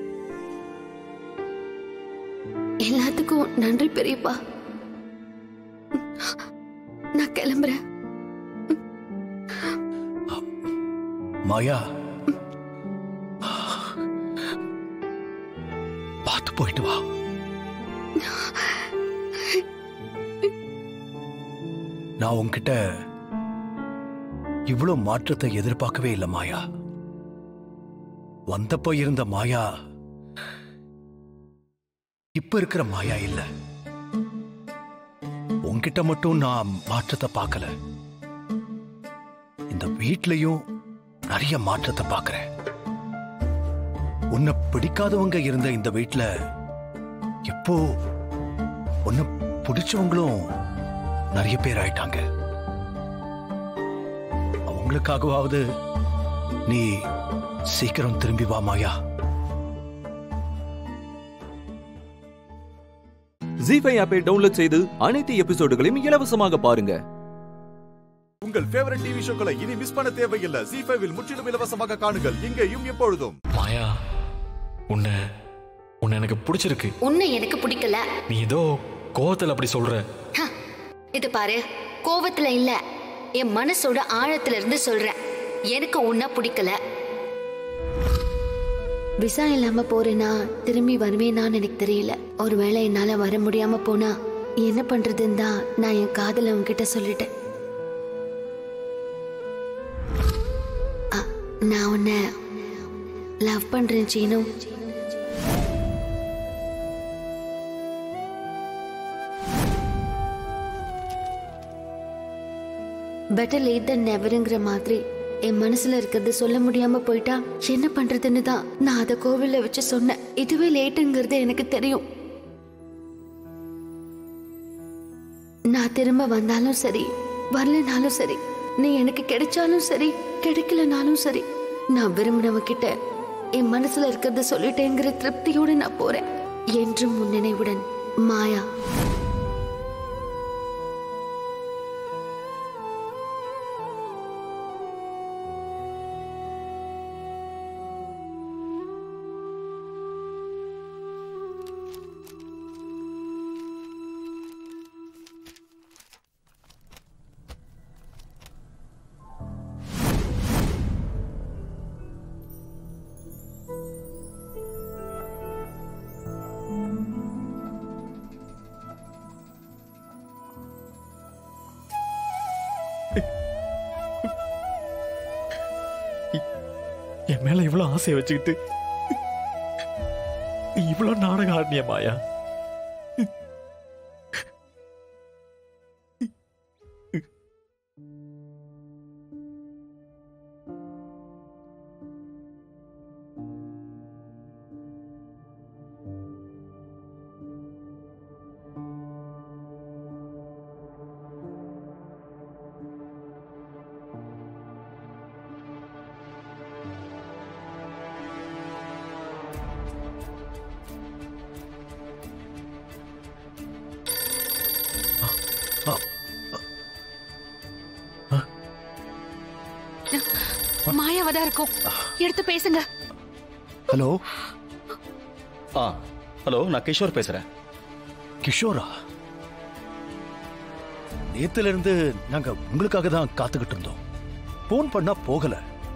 எல்லாத்துக்கும் நன்றி பெரியப்பா நான் கிளம்புறேன் மாயா பார்த்து போயிட்டு வா நான் உன்கிட்ட இவ்வளவு மாற்றத்தை எதிர்பார்க்கவே இல்லை மாயா வந்தப்போ இருந்த மாயா இப்ப இருக்கிற மாயா இல்ல உன்கிட்ட மட்டும் நான் மாற்றத்தை பார்க்கல இந்த வீட்லயும் நிறைய மாற்றத்தை பார்க்கறேன் உன்னை பிடிக்காதவங்க இருந்த இந்த வீட்ல இப்போ உன்னை பிடிச்சவங்களும் நிறைய பேர் ஆயிட்டாங்க அவங்களுக்காகவாவது நீ சீக்கிரம் திரும்பி வா மாயா ஜி ஃபைவ் ஆப்பை டவுன்லோட் செய்து அனைத்து எபிசோடுகளையும் இலவசமாக பாருங்க உங்கள் ஃபேவரட் டிவி ஷோக்களை இனி மிஸ் பண்ண தேவையில்லை ஜி ஃபைவில் முற்றிலும் இலவசமாக காணுங்கள் இங்கேயும் எப்பொழுதும் மாயா உன்னை உன்னை எனக்கு பிடிச்சிருக்கு உன்னை எனக்கு பிடிக்கல நீ ஏதோ கோவத்தில் அப்படி சொல்ற ஹ, இது பாரு கோவத்துல இல்ல என் மனசோட ஆழத்துல இருந்து சொல்றேன் எனக்கு உன்ன பிடிக்கல விசா இல்லாம போறேனா திரும்பி வருவேனான்னு எனக்கு தெரியல ஒருவேளை என்னால வர முடியாம போனா என்ன பண்றதுன்னு தான் நான் என் காதல உன்கிட்ட சொல்லிட்டேன் நான் உன்னை லவ் பண்றேன் சீனு பெட்டர் லேட் தன் நெவருங்கிற மாதிரி என் மனசுல இருக்கிறது சொல்ல முடியாம போயிட்டா என்ன பண்றதுன்னு தான் நான் அதை கோவில்ல வச்சு சொன்னேன் இதுவே லேட்டுங்கிறது எனக்கு தெரியும் நான் திரும்ப வந்தாலும் சரி வரலனாலும் சரி நீ எனக்கு கிடைச்சாலும் சரி கிடைக்கலனாலும் சரி நான் விரும்பினவ கிட்ட என் மனசுல இருக்கிறத சொல்லிட்டேங்கிற திருப்தியோட நான் போறேன் என்றும் உன் நினைவுடன் மாயா என் மேல இவ்வளவு ஆசையை வச்சுக்கிட்டு நீ இவ்வளவு நாடகம் ஆடினிய மாயா மாயாவா தான் இருக்கும் எடுத்து பேசுங்க ஹலோ ஆ ஹலோ நான் கிஷோர் பேசுறேன் கிஷோரா நேத்துல இருந்து நாங்க உங்களுக்காக தான் காத்துக்கிட்டு இருந்தோம் போன் பண்ணா போகல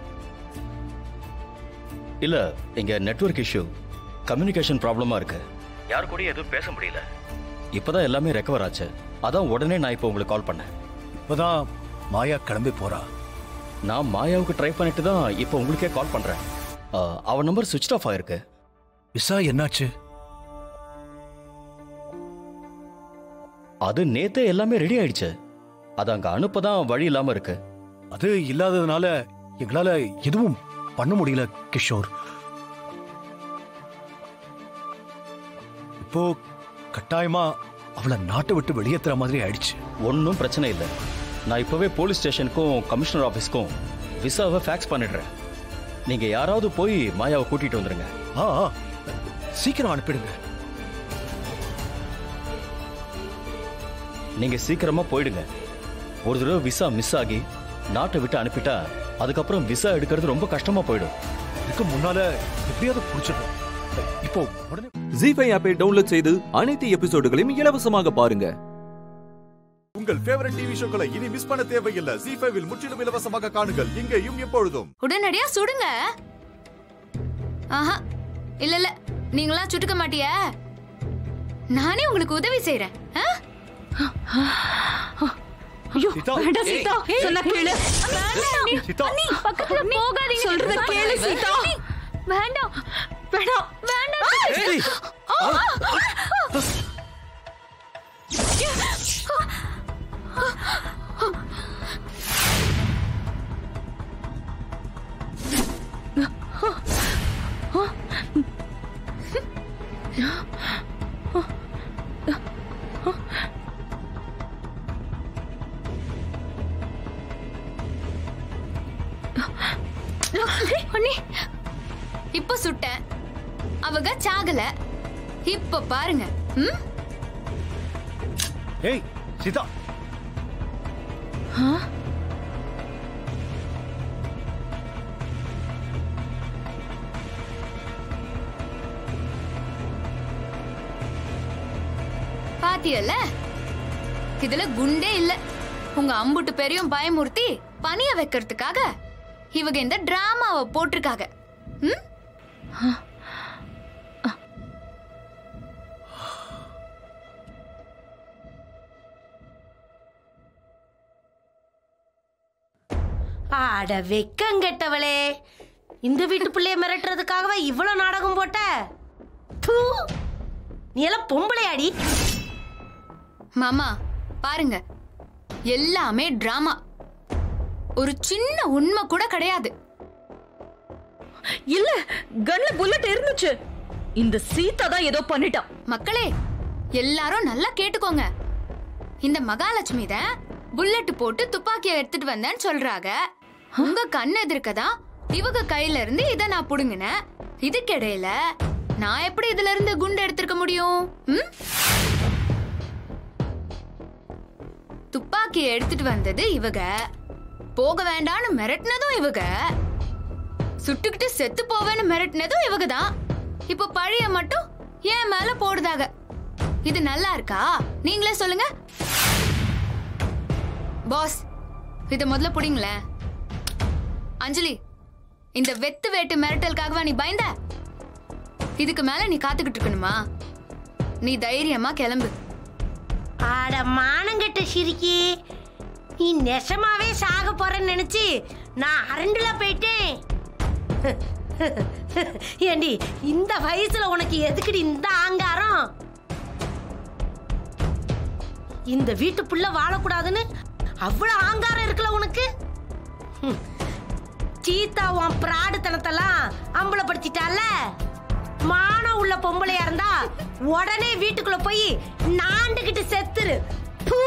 இல்ல இங்க நெட்வொர்க் இஷ்யூ கம்யூனிகேஷன் ப்ராப்ளமா இருக்கு யாரு கூட எதுவும் பேச முடியல இப்பதான் எல்லாமே ரெக்கவர் ஆச்சு அதான் உடனே நான் இப்போ உங்களுக்கு கால் பண்ணேன் இப்பதான் மாயா கிளம்பி போறா நான் மாயாவுக்கு ட்ரை பண்ணிட்டு தான் இப்போ உங்களுக்கே கால் பண்றேன் ஆ, அவ நம்பர் சுவிட்ச் ஆஃப் ஆயிருக்கு விசா என்னாச்சு அது நேத்தே எல்லாமே ரெடி ஆயிடுச்சு அது அங்க அனுப்பதான் வழி இல்லாம இருக்கு அது இல்லாததுனால எங்களால எதுவும் பண்ண முடியல கிஷோர் இப்போ கட்டாயமா அவளை நாட்டை விட்டு வெளியேத்துற மாதிரி ஆயிடுச்சு ஒன்றும் பிரச்சனை இல்லை நான் இப்போவே போலீஸ் ஸ்டேஷனுக்கும் கமிஷனர் ஆஃபீஸ்க்கும் விசாவை ஃபேக்ஸ் பண்ணிடுறேன் நீங்க யாராவது போய் மாயாவை கூட்டிட்டு வந்துருங்க ஆ ஆ, சீக்கிரம் அனுப்பிடுங்க நீங்க சீக்கிரமா போயிடுங்க ஒரு தடவை விசா மிஸ் ஆகி நாட்டை விட்டு அனுப்பிட்டா அதுக்கப்புறம் விசா எடுக்கிறது ரொம்ப கஷ்டமா போயிடும் இதுக்கு முன்னால எப்படியாவது புடிச்சிடும் இப்போ உடனே ஜி ஃபைவ் ஆப்பை டவுன்லோட் செய்து அனைத்து எபிசோடுகளையும் இலவசமாக பாருங்க உங்கள் ஃபேவரட் டிவி ஷோக்களை இனி மிஸ் பண்ண தேவையில்லை ஜி ஃபைவில் முற்றிலும் இலவசமாக காணுங்கள் இங்கேயும் எப்பொழுதும் உடனடியா சுடுங்க ஆஹா இல்ல இல்ல நீங்களா சுட்டுக்க மாட்டிய நானே உங்களுக்கு உதவி செய்யறேன் ஐயோ சீதா, வேண்டாம் ஏய், சீதா ஏய், சொன்னா கேளு வேண்டாம். சீதா. அண்ணி, பக்கத்துல போகாதீங்க சொல்றத கேளு சீதா அண்ணி, வேண்டாம் வேண்டாம் வேண்டாம் ஏய். ஆ, ஆ, ஆ. அண்ணி இப்ப சுட்டேன் அவங்க சாகல இப்ப பாருங்க ம் ஏய் சீதா பாத்தியல்ல இதுல குண்டே இல்ல உங்க அம்புட்டு பேரையும் பயமுறுத்தி பணிய வைக்கிறதுக்காக இவங்க இந்த டிராமாவை போட்டிருக்காங்க ம் ஆட வெக்கங்கெட்டவளே இந்த வீட்டு பிள்ளைய மிரட்டுறதுக்காகவா இவ்வளவு நாடகம் போட்ட தூ நீ எல்லாம் பொம்பளையாடி மாமா பாருங்க எல்லாமே டிராமா ஒரு சின்ன உண்மை கூட கிடையாது இல்ல கன்ல புல்லட் இருந்துச்சு இந்த சீதா தான் ஏதோ பண்ணிட்டா மக்களே எல்லாரும் நல்லா கேட்டுக்கோங்க இந்த மகாலட்சுமி தான் புல்லட் போட்டு துப்பாக்கிய எடுத்துட்டு வந்தேன்னு சொல்றாங்க உங்க கண் எதிர்க்கதான் இவங்க கையில இருந்து இத நான் புடுங்கினேன் இதுக்கிடையில நான் எப்படி இதுல இருந்து குண்டு எடுத்திருக்க முடியும் ம்? துப்பாக்கியை எடுத்துட்டு வந்தது இவங்க போக வேண்டாம்னு மிரட்டினதும் இவங்க சுட்டுக்கிட்டு செத்து போவேன்னு மிரட்டினதும் இவங்க தான் இப்போ பழைய மட்டும் ஏன் மேல போடுதாக இது நல்லா இருக்கா நீங்களே சொல்லுங்க பாஸ் இத முதல்ல புடிங்களேன் அஞ்சலி இந்த வெத்து வேட்டு மிரட்டலுக்காகவா நீ பயந்த இதுக்கு மேல நீ காத்துக்கிட்டு இருக்கணுமா நீ தைரியமா கிளம்பு ஆட மானங்கெட்ட சிரிக்கி நீ நெசமாவே சாக போறேன்னு நினைச்சு நான் அரண்டுல போயிட்டேன் ஏண்டி இந்த வயசுல உனக்கு எதுக்குடி இந்த ஆங்காரம் இந்த வீட்டு புள்ள வாழக்கூடாதுன்னு அவ்வளவு ஆங்காரம் இருக்குல்ல உனக்கு ஹம். சீதா உன் பிராடுத்தனத்தெல்லாம் அம்பலப்படுத்திட்டால மானம் உள்ள பொம்பளையா இருந்தா உடனே வீட்டுக்குள்ள போய் நாண்டுகிட்டு செத்துரு பூ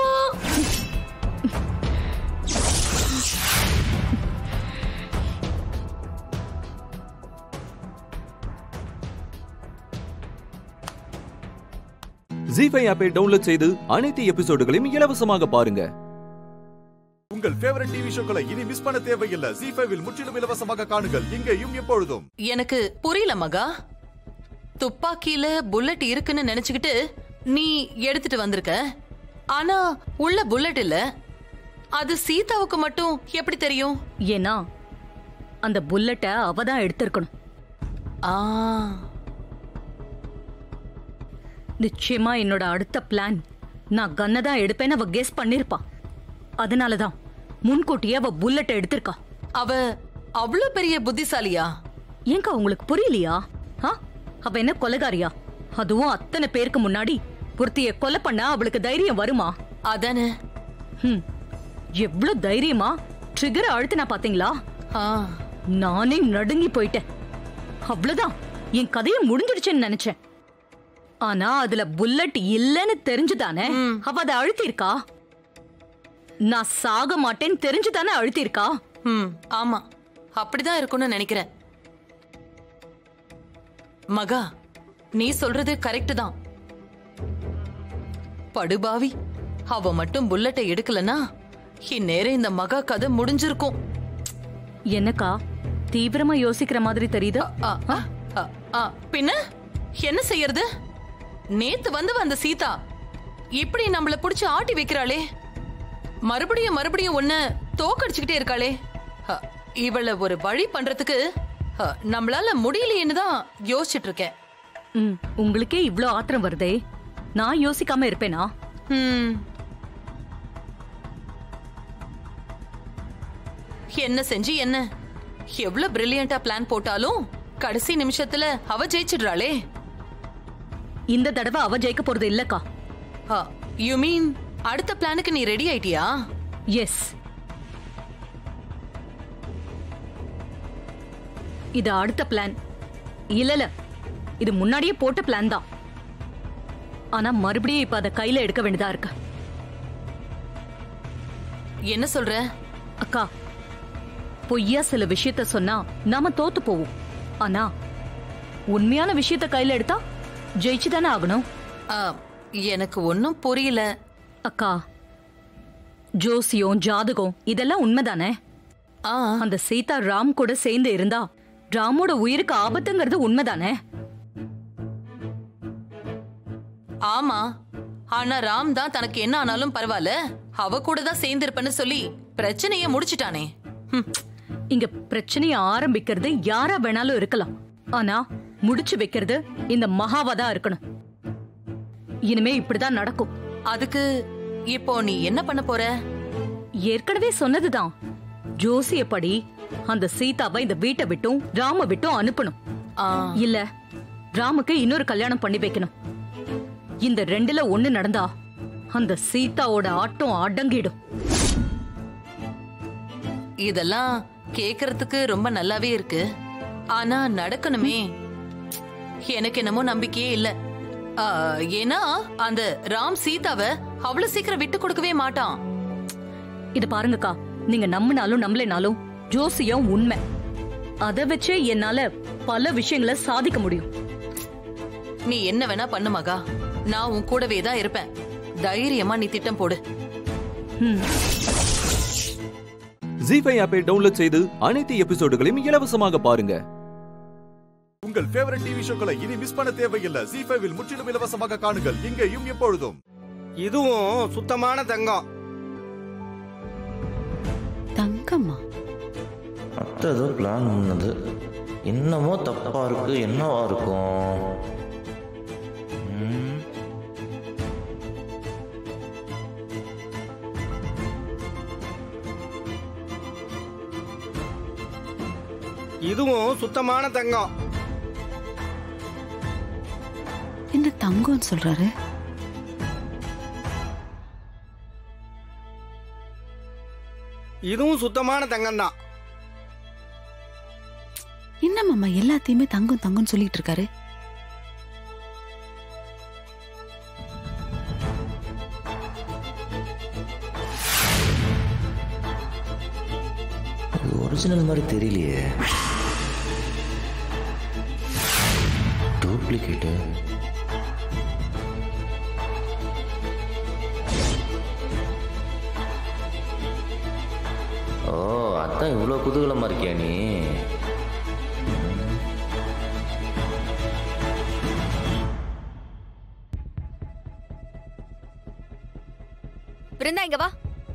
ஜி ஃபைவ் ஆப்பை டவுன்லோட் செய்து அனைத்து எபிசோடுகளையும் இலவசமாக பாருங்க உங்கள் ஃபேவரட் டிவி ஷோக்களை இனி மிஸ் பண்ண தேவையில்லை ஜி ஃபைவில் முற்றிலும் இலவசமாக காணுங்கள் இங்கேயும் எப்பொழுதும் எனக்கு புரியல மகா துப்பாக்கியில புல்லட் இருக்குன்னு நினைச்சுக்கிட்டு நீ எடுத்துட்டு வந்திருக்க ஆனா உள்ள புல்லட் இல்ல அது சீதாவுக்கு மட்டும் எப்படி தெரியும் ஏன்னா அந்த புல்லட்டை அவ தான் எடுத்திருக்கணும் ஆ நிச்சயமா என்னோட அடுத்த பிளான் நான் கன்னை தான் எடுப்பேன்னு அவ கெஸ் பண்ணிருப்பா அதனாலதான் முன்கூட்டியே அவ புல்லட்டை எடுத்திருக்கா அவ அவ்வளவு பெரிய புத்திசாலியா ஏங்கா உங்களுக்கு புரியலையா ஆ? அவ என்ன கொலைகாரியா அதுவும் அத்தனை பேருக்கு முன்னாடி ஒருத்திய கொலை பண்ண அவளுக்கு தைரியம் வருமா அதானே ஹம். எவ்வளவு தைரியமா ட்ரிகர் அழுத்தினா பாத்தீங்களா ஆ நானே நடுங்கி போயிட்டேன் அவ்வளவுதான் என் கதையை முடிஞ்சிடுச்சுன்னு நினைச்சேன் ஆனா அதுல புல்லட் இல்லைன்னு தெரிஞ்சுதானே அவ அதை அழுத்திருக்கா நான் சாக மாட்டேன்னு தெரிஞ்சுதானே அழுத்திருக்கா ம் ஆமா அப்படிதான் இருக்கும்னு நினைக்கிறேன் மகா நீ சொல்றது கரெக்ட் தான் படுபாவி அவ மட்டும் புல்லட்டை எடுக்கலனா இந்நேரம் இந்த மகா கதை முடிஞ்சிருக்கும் என்னக்கா தீவிரமா யோசிக்கிற மாதிரி தெரியுது அ, அ, பின்ன என்ன செய்யறது நேத்து வந்து வந்த சீதா இப்படி நம்மள புடிச்சு ஆட்டி வைக்கிறாளே மறுபடியும் மறுபடியும் ஒண்ணு தோக்கடிச்சுக்கிட்டே இருக்காளே அ, இவள ஒரு வழி பண்றதுக்கு அ, நம்மளால முடியலையேன்னு தான் யோசிச்சுட்டு இருக்கேன் ம், உங்களுக்கே இவ்ளோ ஆத்திரம் வருதே நான் யோசிக்காம இருப்பேனா ம். என்ன செஞ்சு என்ன எவ்வளவு பிரில்லியண்டா பிளான் போட்டாலும் கடைசி நிமிஷத்துல அவ ஜெயிச்சிடுறாளே இந்த தடவை அவ ஜெயிக்க போறது இல்லக்கா யூ மீன் அடுத்த பிளானுக்கு நீ ரெடி ஆயிட்டியா எஸ் இது அடுத்த பிளான் இல்லல இது முன்னாடியே போட்ட பிளான் தான் ஆனா மறுபடியும் இப்ப அத கையில எடுக்க வேண்டியதா இருக்கு என்ன சொல்ற அக்கா பொய்யா சில விஷயத்த சொன்னா நாம தோத்து போவோம் ஆனா உண்மையான விஷயத்த கையில எடுத்தா ஜெயிச்சுதானே ஆகணும் ஆ, எனக்கு ஒன்னும் புரியல அக்கா ஜோசியம் ஜாதகம் இதெல்லாம் உண்மைதானே அந்த சீதா ராம் கூட சேர்ந்து இருந்தா ராமோட உயிருக்கு ஆபத்துங்கிறது உண்மைதானே ஆமா ஆனா ராம் தான் தனக்கு என்ன ஆனாலும் பரவாயில்ல அவ கூட தான் சேர்ந்திருப்பேன்னு சொல்லி பிரச்சனைய முடிச்சிட்டானே இங்க பிரச்சனைய ஆரம்பிக்கிறது யாரா வேணாலும் இருக்கலாம் ஆனா முடிச்சு வைக்கிறது இந்த மகாவா தான் இருக்கணும் இனிமே இப்படிதான் நடக்கும் அதுக்கு இப்போ நீ என்ன பண்ண போற ஏற்கனவே சொன்னதுதான் ஜோசியப்படி அந்த சீதாவை இந்த வீட்டை விட்டும் ராம விட்டும் அனுப்பணும் இல்ல ராமுக்கு இன்னொரு கல்யாணம் பண்ணி வைக்கணும் இந்த ரெண்டுல ஒண்ணு நடந்தா அந்த சீதாவோட ஆட்டம் அடங்கிடும் இதெல்லாம் கேக்குறதுக்கு ரொம்ப நல்லாவே இருக்கு ஆனா நடக்கணுமே எனக்கு என்னமோ நம்பிக்கையே இல்ல ஆ, ஏன்னா அந்த ராம் சீதாவை அவ்வளவு சீக்கிரம் விட்டு கொடுக்கவே மாட்டான் இது பாருங்கக்கா நீங்க நம்பினாலும் நம்பலைனாலும் ஜோசியம் உண்மை அத வச்சே என்னால பல விஷயங்களை சாதிக்க முடியும் நீ என்ன வேணா பண்ணு மகா நான் உன் கூடவே தான் இருப்பேன் தைரியமா நீ திட்டம் போடு ஜி ஃபைவ் ஆப்பை டவுன்லோட் செய்து அனைத்து எபிசோடுகளையும் இலவசமாக பாருங்க உங்கள் ஃபேவரட் டிவி ஷோக்களை இனி மிஸ் பண்ண தேவையில்லை ஜி ஃபைவில் முற்றிலும் இலவசமாக காணுங்கள் இங்கேயும் எப்பொழுதும் இதுவும் சுத்தமான தங்கம் தங்கம்மா அத்தை ஏதோ பிளான் பண்ணது என்னமோ தப்பா இருக்கு என்னவா இருக்கும் ம், இதுவும் சுத்தமான தங்கம் என்ன தங்கம்னு சொல்றாரு இதுவும் சுத்தமான தங்கம் தான் என்ன மாமா எல்லாத்தையுமே தங்கம் தங்கம்னு சொல்லிட்டு இருக்காரு இது ஒரிஜினல் மாதிரி தெரியலையே டூப்ளிகேட்டு ஓ அதான் இவ்வளோ குதூகலமா இருக்கியா நீ பிருந்தா இங்க வா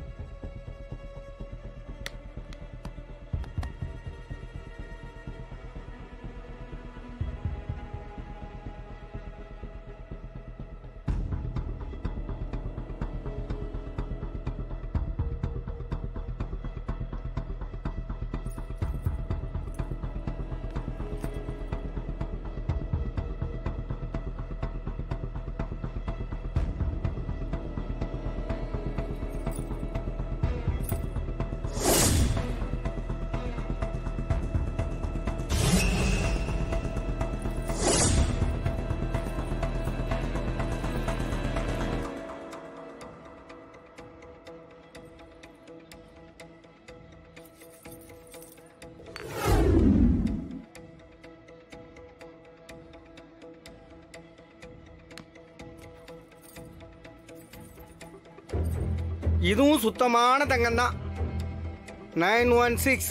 இதுவும் சுத்தமான தங்கம் தான் நைன் ஒன் சிக்ஸ்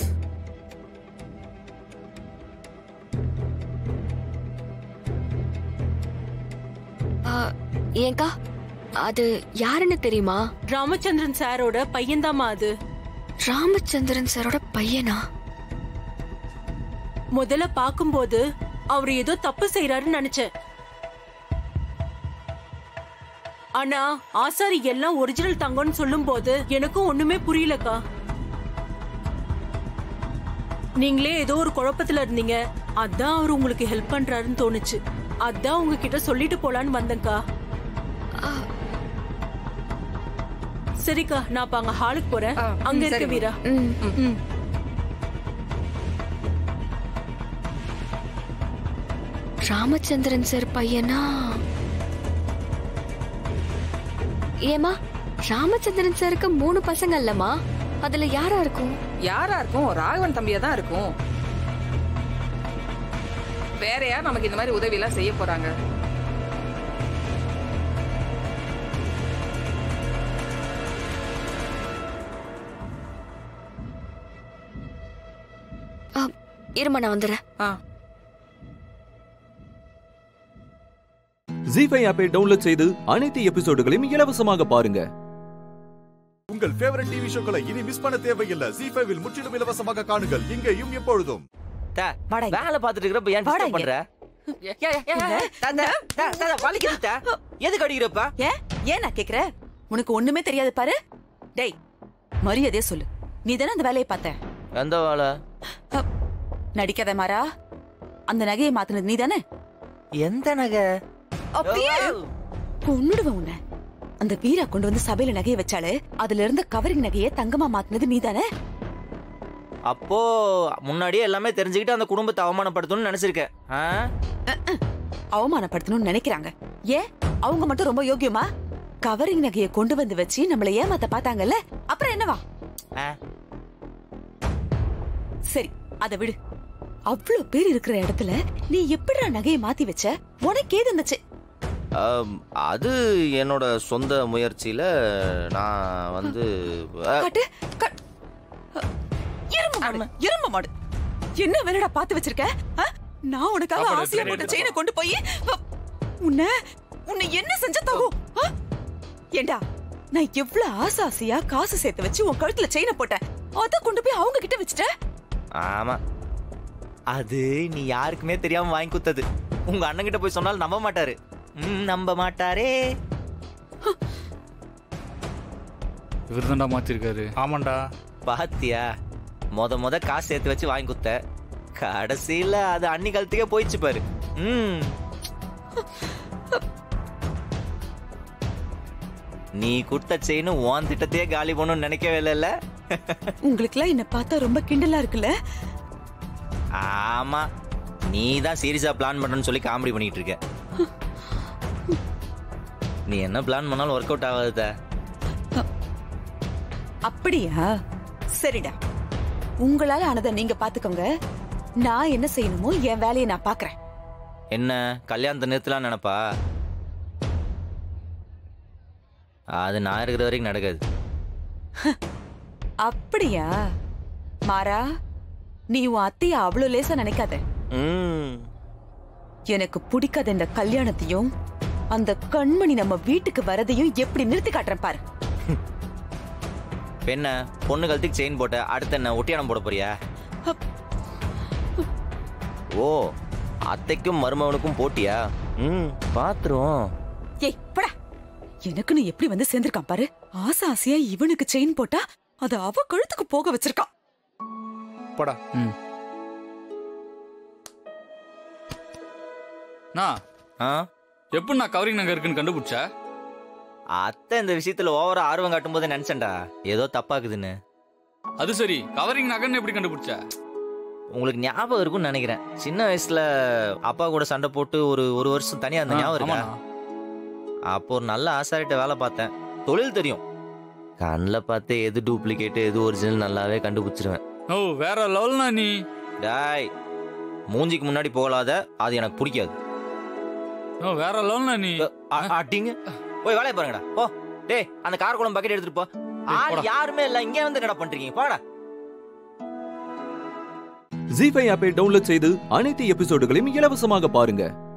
ஏங்கா அது யாருன்னு தெரியுமா ராமச்சந்திரன் சாரோட பையன்தாம்மா அது ராமச்சந்திரன் சாரோட பையனா முதல்ல பாக்கும்போது அவர் ஏதோ தப்பு செய்யறாருன்னு நினைச்சேன் ஆனா ஆசாரி எல்லாம் ஒரிஜினல் தங்கம்னு சொல்லும்போது எனக்கும் ஒண்ணுமே புரியலக்கா நீங்களே ஏதோ ஒரு குழப்பத்துல இருந்தீங்க அதான் அவர் உங்களுக்கு ஹெல்ப் பண்றாருன்னு தோணுச்சு அதான் உங்ககிட்ட சொல்லிட்டு போலான்னு வந்தேன்க்கா சரிக்கா நான் அப்ப அங்க ஹாலுக்கு போறேன் அங்க இருக்க சரிம்மா. வீரா ம். ராமச்சந்திரன் சார் பையனா ஏமா ராமச்சந்திரன் சாருக்கு மூணு பசங்க இல்லம்மா அதுல யாரா இருக்கும் யாரா இருக்கும் ராகவன் தம்பியா தான் இருக்கும் வேற யார் நமக்கு இந்த மாதிரி உதவி எல்லாம் செய்ய போறாங்க ஆ, இருமா நான் வந்துடுறேன் ஜி ஃபைவ் ஆப்பை டவுன்லோட் செய்து அனைத்து எபிசோடுகளையும் இலவசமாக பாருங்க உங்கள் ஃபேவரட் டிவி ஷோக்களை இனி மிஸ் பண்ண தேவையில்லை ஜி ஃபைவில் முற்றிலும் இலவசமாக காணுங்கள் இங்கேயும் எப்பொழுதும் வேலை பார்த்துட்டு இருக்கிறப்ப ஏன் disturb பண்ற வலிக்குது எதுக்கு அடிக்கிறப்ப ஏன் ஏன் நான் கேக்குற உனக்கு ஒண்ணுமே தெரியாது பாரு டேய் மரியாதையா சொல்லு நீ தானே அந்த வேலையை பார்த்த எந்த வேலை நடிக்காத மாறா அந்த நகையை மாத்தினது நீ தானே எந்த நகை அப்படியே கொன்னுடுவேன் உன்னை அந்த வீரா கொண்டு வந்து சபையில நகையை வச்சாலே அதுல இருந்த கவரிங் நகையை தங்கமா மாத்தினது நீ தானே அப்போ முன்னாடியே எல்லாமே தெரிஞ்சுக்கிட்டு அந்த குடும்பத்தை அவமானப்படுத்தணும்னு நினைச்சிருக்கேன் ஆ? அவமானப்படுத்தணும்னு நினைக்கிறாங்க ஏன் அவங்க மட்டும் ரொம்ப யோகியமா கவரிங் நகையை கொண்டு வந்து வச்சு நம்மள ஏமாத்த பார்த்தாங்கல்ல அப்புறம் என்னவா ஆ. சரி அத விடு அவ்வளவு பேர் இருக்கிற இடத்துல நீ எப்படிடா நகையை மாத்தி வச்ச உனக்கு ஏது இருந்துச்சு ஆம், அது என்னோட சொந்த முயற்சியில நான் வந்து ஆ, காட்டு காட்டு. எருமை மாடு எருமை மாடு என்ன வேலைடா பார்த்து வச்சிருக்க ஆ? நான் உனக்காக சாப்பாடு ஆசையா எடுத்துட்டு போட்ட செயினை கொண்டு போய் அ, உன்னை உன்னை என்ன செஞ்ச தகும் ஆ? ஏண்டா நான் எவ்வளவு ஆசை ஆசையா காசு சேர்த்து வச்சு உன் கழுத்துல செயினை போட்டேன் அத கொண்டு போய் அவங்க கிட்ட வச்சுட்ட ஆமா அது நீ யாருக்குமே தெரியாம வாங்கி குத்தது உங்க அண்ணன் கிட்ட போய் சொன்னாலும் நம்ப மாட்டாரு ம், நம்ப மாட்டாரே இவர் தான்டா மாத்திருக்காரு ஆமாண்டா பாத்தியா மொத மொத காசு சேர்த்து வச்சு வாங்கி குத்த கடைசியில அது அன்னி காலத்துக்கே போயிடுச்சு பாரு ம் நீ கொடுத்த செயின் உன் திட்டத்தையே காலி பண்ணணும்னு நினைக்கவே இல்லைல்ல உங்களுக்குலாம் என்ன பார்த்தா ரொம்ப கிண்டலா இருக்குல்ல ஆமா நீ தான் சீரியஸா பிளான் பண்றேன்னு சொல்லி காமெடி பண்ணிட்டு இருக்க நீ என்ன பிளான் பண்ணாலும் ஒர்க் அவுட் ஆகாத அப்படியா சரிடா உங்களால ஆனதை நீங்க பாத்துக்கோங்க நான் என்ன செய்யணுமோ என் வேலையை நான் பாக்குறேன் என்ன கல்யாணத்தை நிறுத்தலாம் நினைப்பா அது நான் இருக்கிற வரைக்கும் நடக்காது அப்படியா மாறா நீ உன் அத்தைய அவ்வளவு லேசா நினைக்காத ம் எனக்கு பிடிக்காத இந்த கல்யாணத்தையும் அந்த கண்மணி நம்ம வீட்டுக்கு வரதையும் எப்படி நிறுத்தி காட்டுறேன் பாரு இப்ப என்ன பொண்ணு கழுத்துக்கு செயின் போட்ட அடுத்து என்ன ஒட்டியானம் போட போறியா ஓ அத்தைக்கும் மருமகனுக்கும் போட்டியா ம் பாத்துருவோம் ஏய் படா எனக்குன்னு எப்படி வந்து சேர்ந்திருக்கான் பாரு ஆசை ஆசையா இவனுக்கு செயின் போட்டா அது அவ கழுத்துக்கு போக வச்சிருக்கான் போடா ம் நான் ஆ எப்படி நான் கவரிங் நகர் இருக்குன்னு கண்டுபிடிச்சா அத்தை இந்த விஷயத்துல ஓவரா ஆர்வம் காட்டும் போது நினைச்சேன்டா ஏதோ தப்பாக்குதுன்னு அது சரி கவரிங் நகர்னு எப்படி கண்டுபிடிச்சா உங்களுக்கு ஞாபகம் இருக்கும்னு நினைக்கிறேன் சின்ன வயசுல அப்பா கூட சண்டை போட்டு ஒரு ஒரு வருஷம் தனியா இருந்த ஆ, ஞாபகம் இருக்கா ஆமாண்ணா. அப்போ ஒரு நல்ல ஆசாரிட்ட வேலை பார்த்தேன் தொழில் தெரியும் கண்ணில் பார்த்து எது டூப்ளிகேட் எது ஒரிஜினல் நல்லாவே கண்டுபிடிச்சிருவேன் ஓ வேற லெவல்னா நீ டாய் மூஞ்சிக்கு முன்னாடி போகலாத அது எனக்கு பிடிக்காது ஓ வேற லெவல்னா நீ அட்டிங்க போய் வேலையை பாருங்கடா போ டேய் அந்த கார் குளம் பக்கெட் எடுத்துட்டு போ ஆள் போடா. யாருமே இல்ல இங்க வந்து என்னடா பண்றீங்க போடா ஜி ஃபைவ் ஆப்பை டவுன்லோட் செய்து அனைத்து எபிசோடுகளையும் இலவசமாக பாருங்க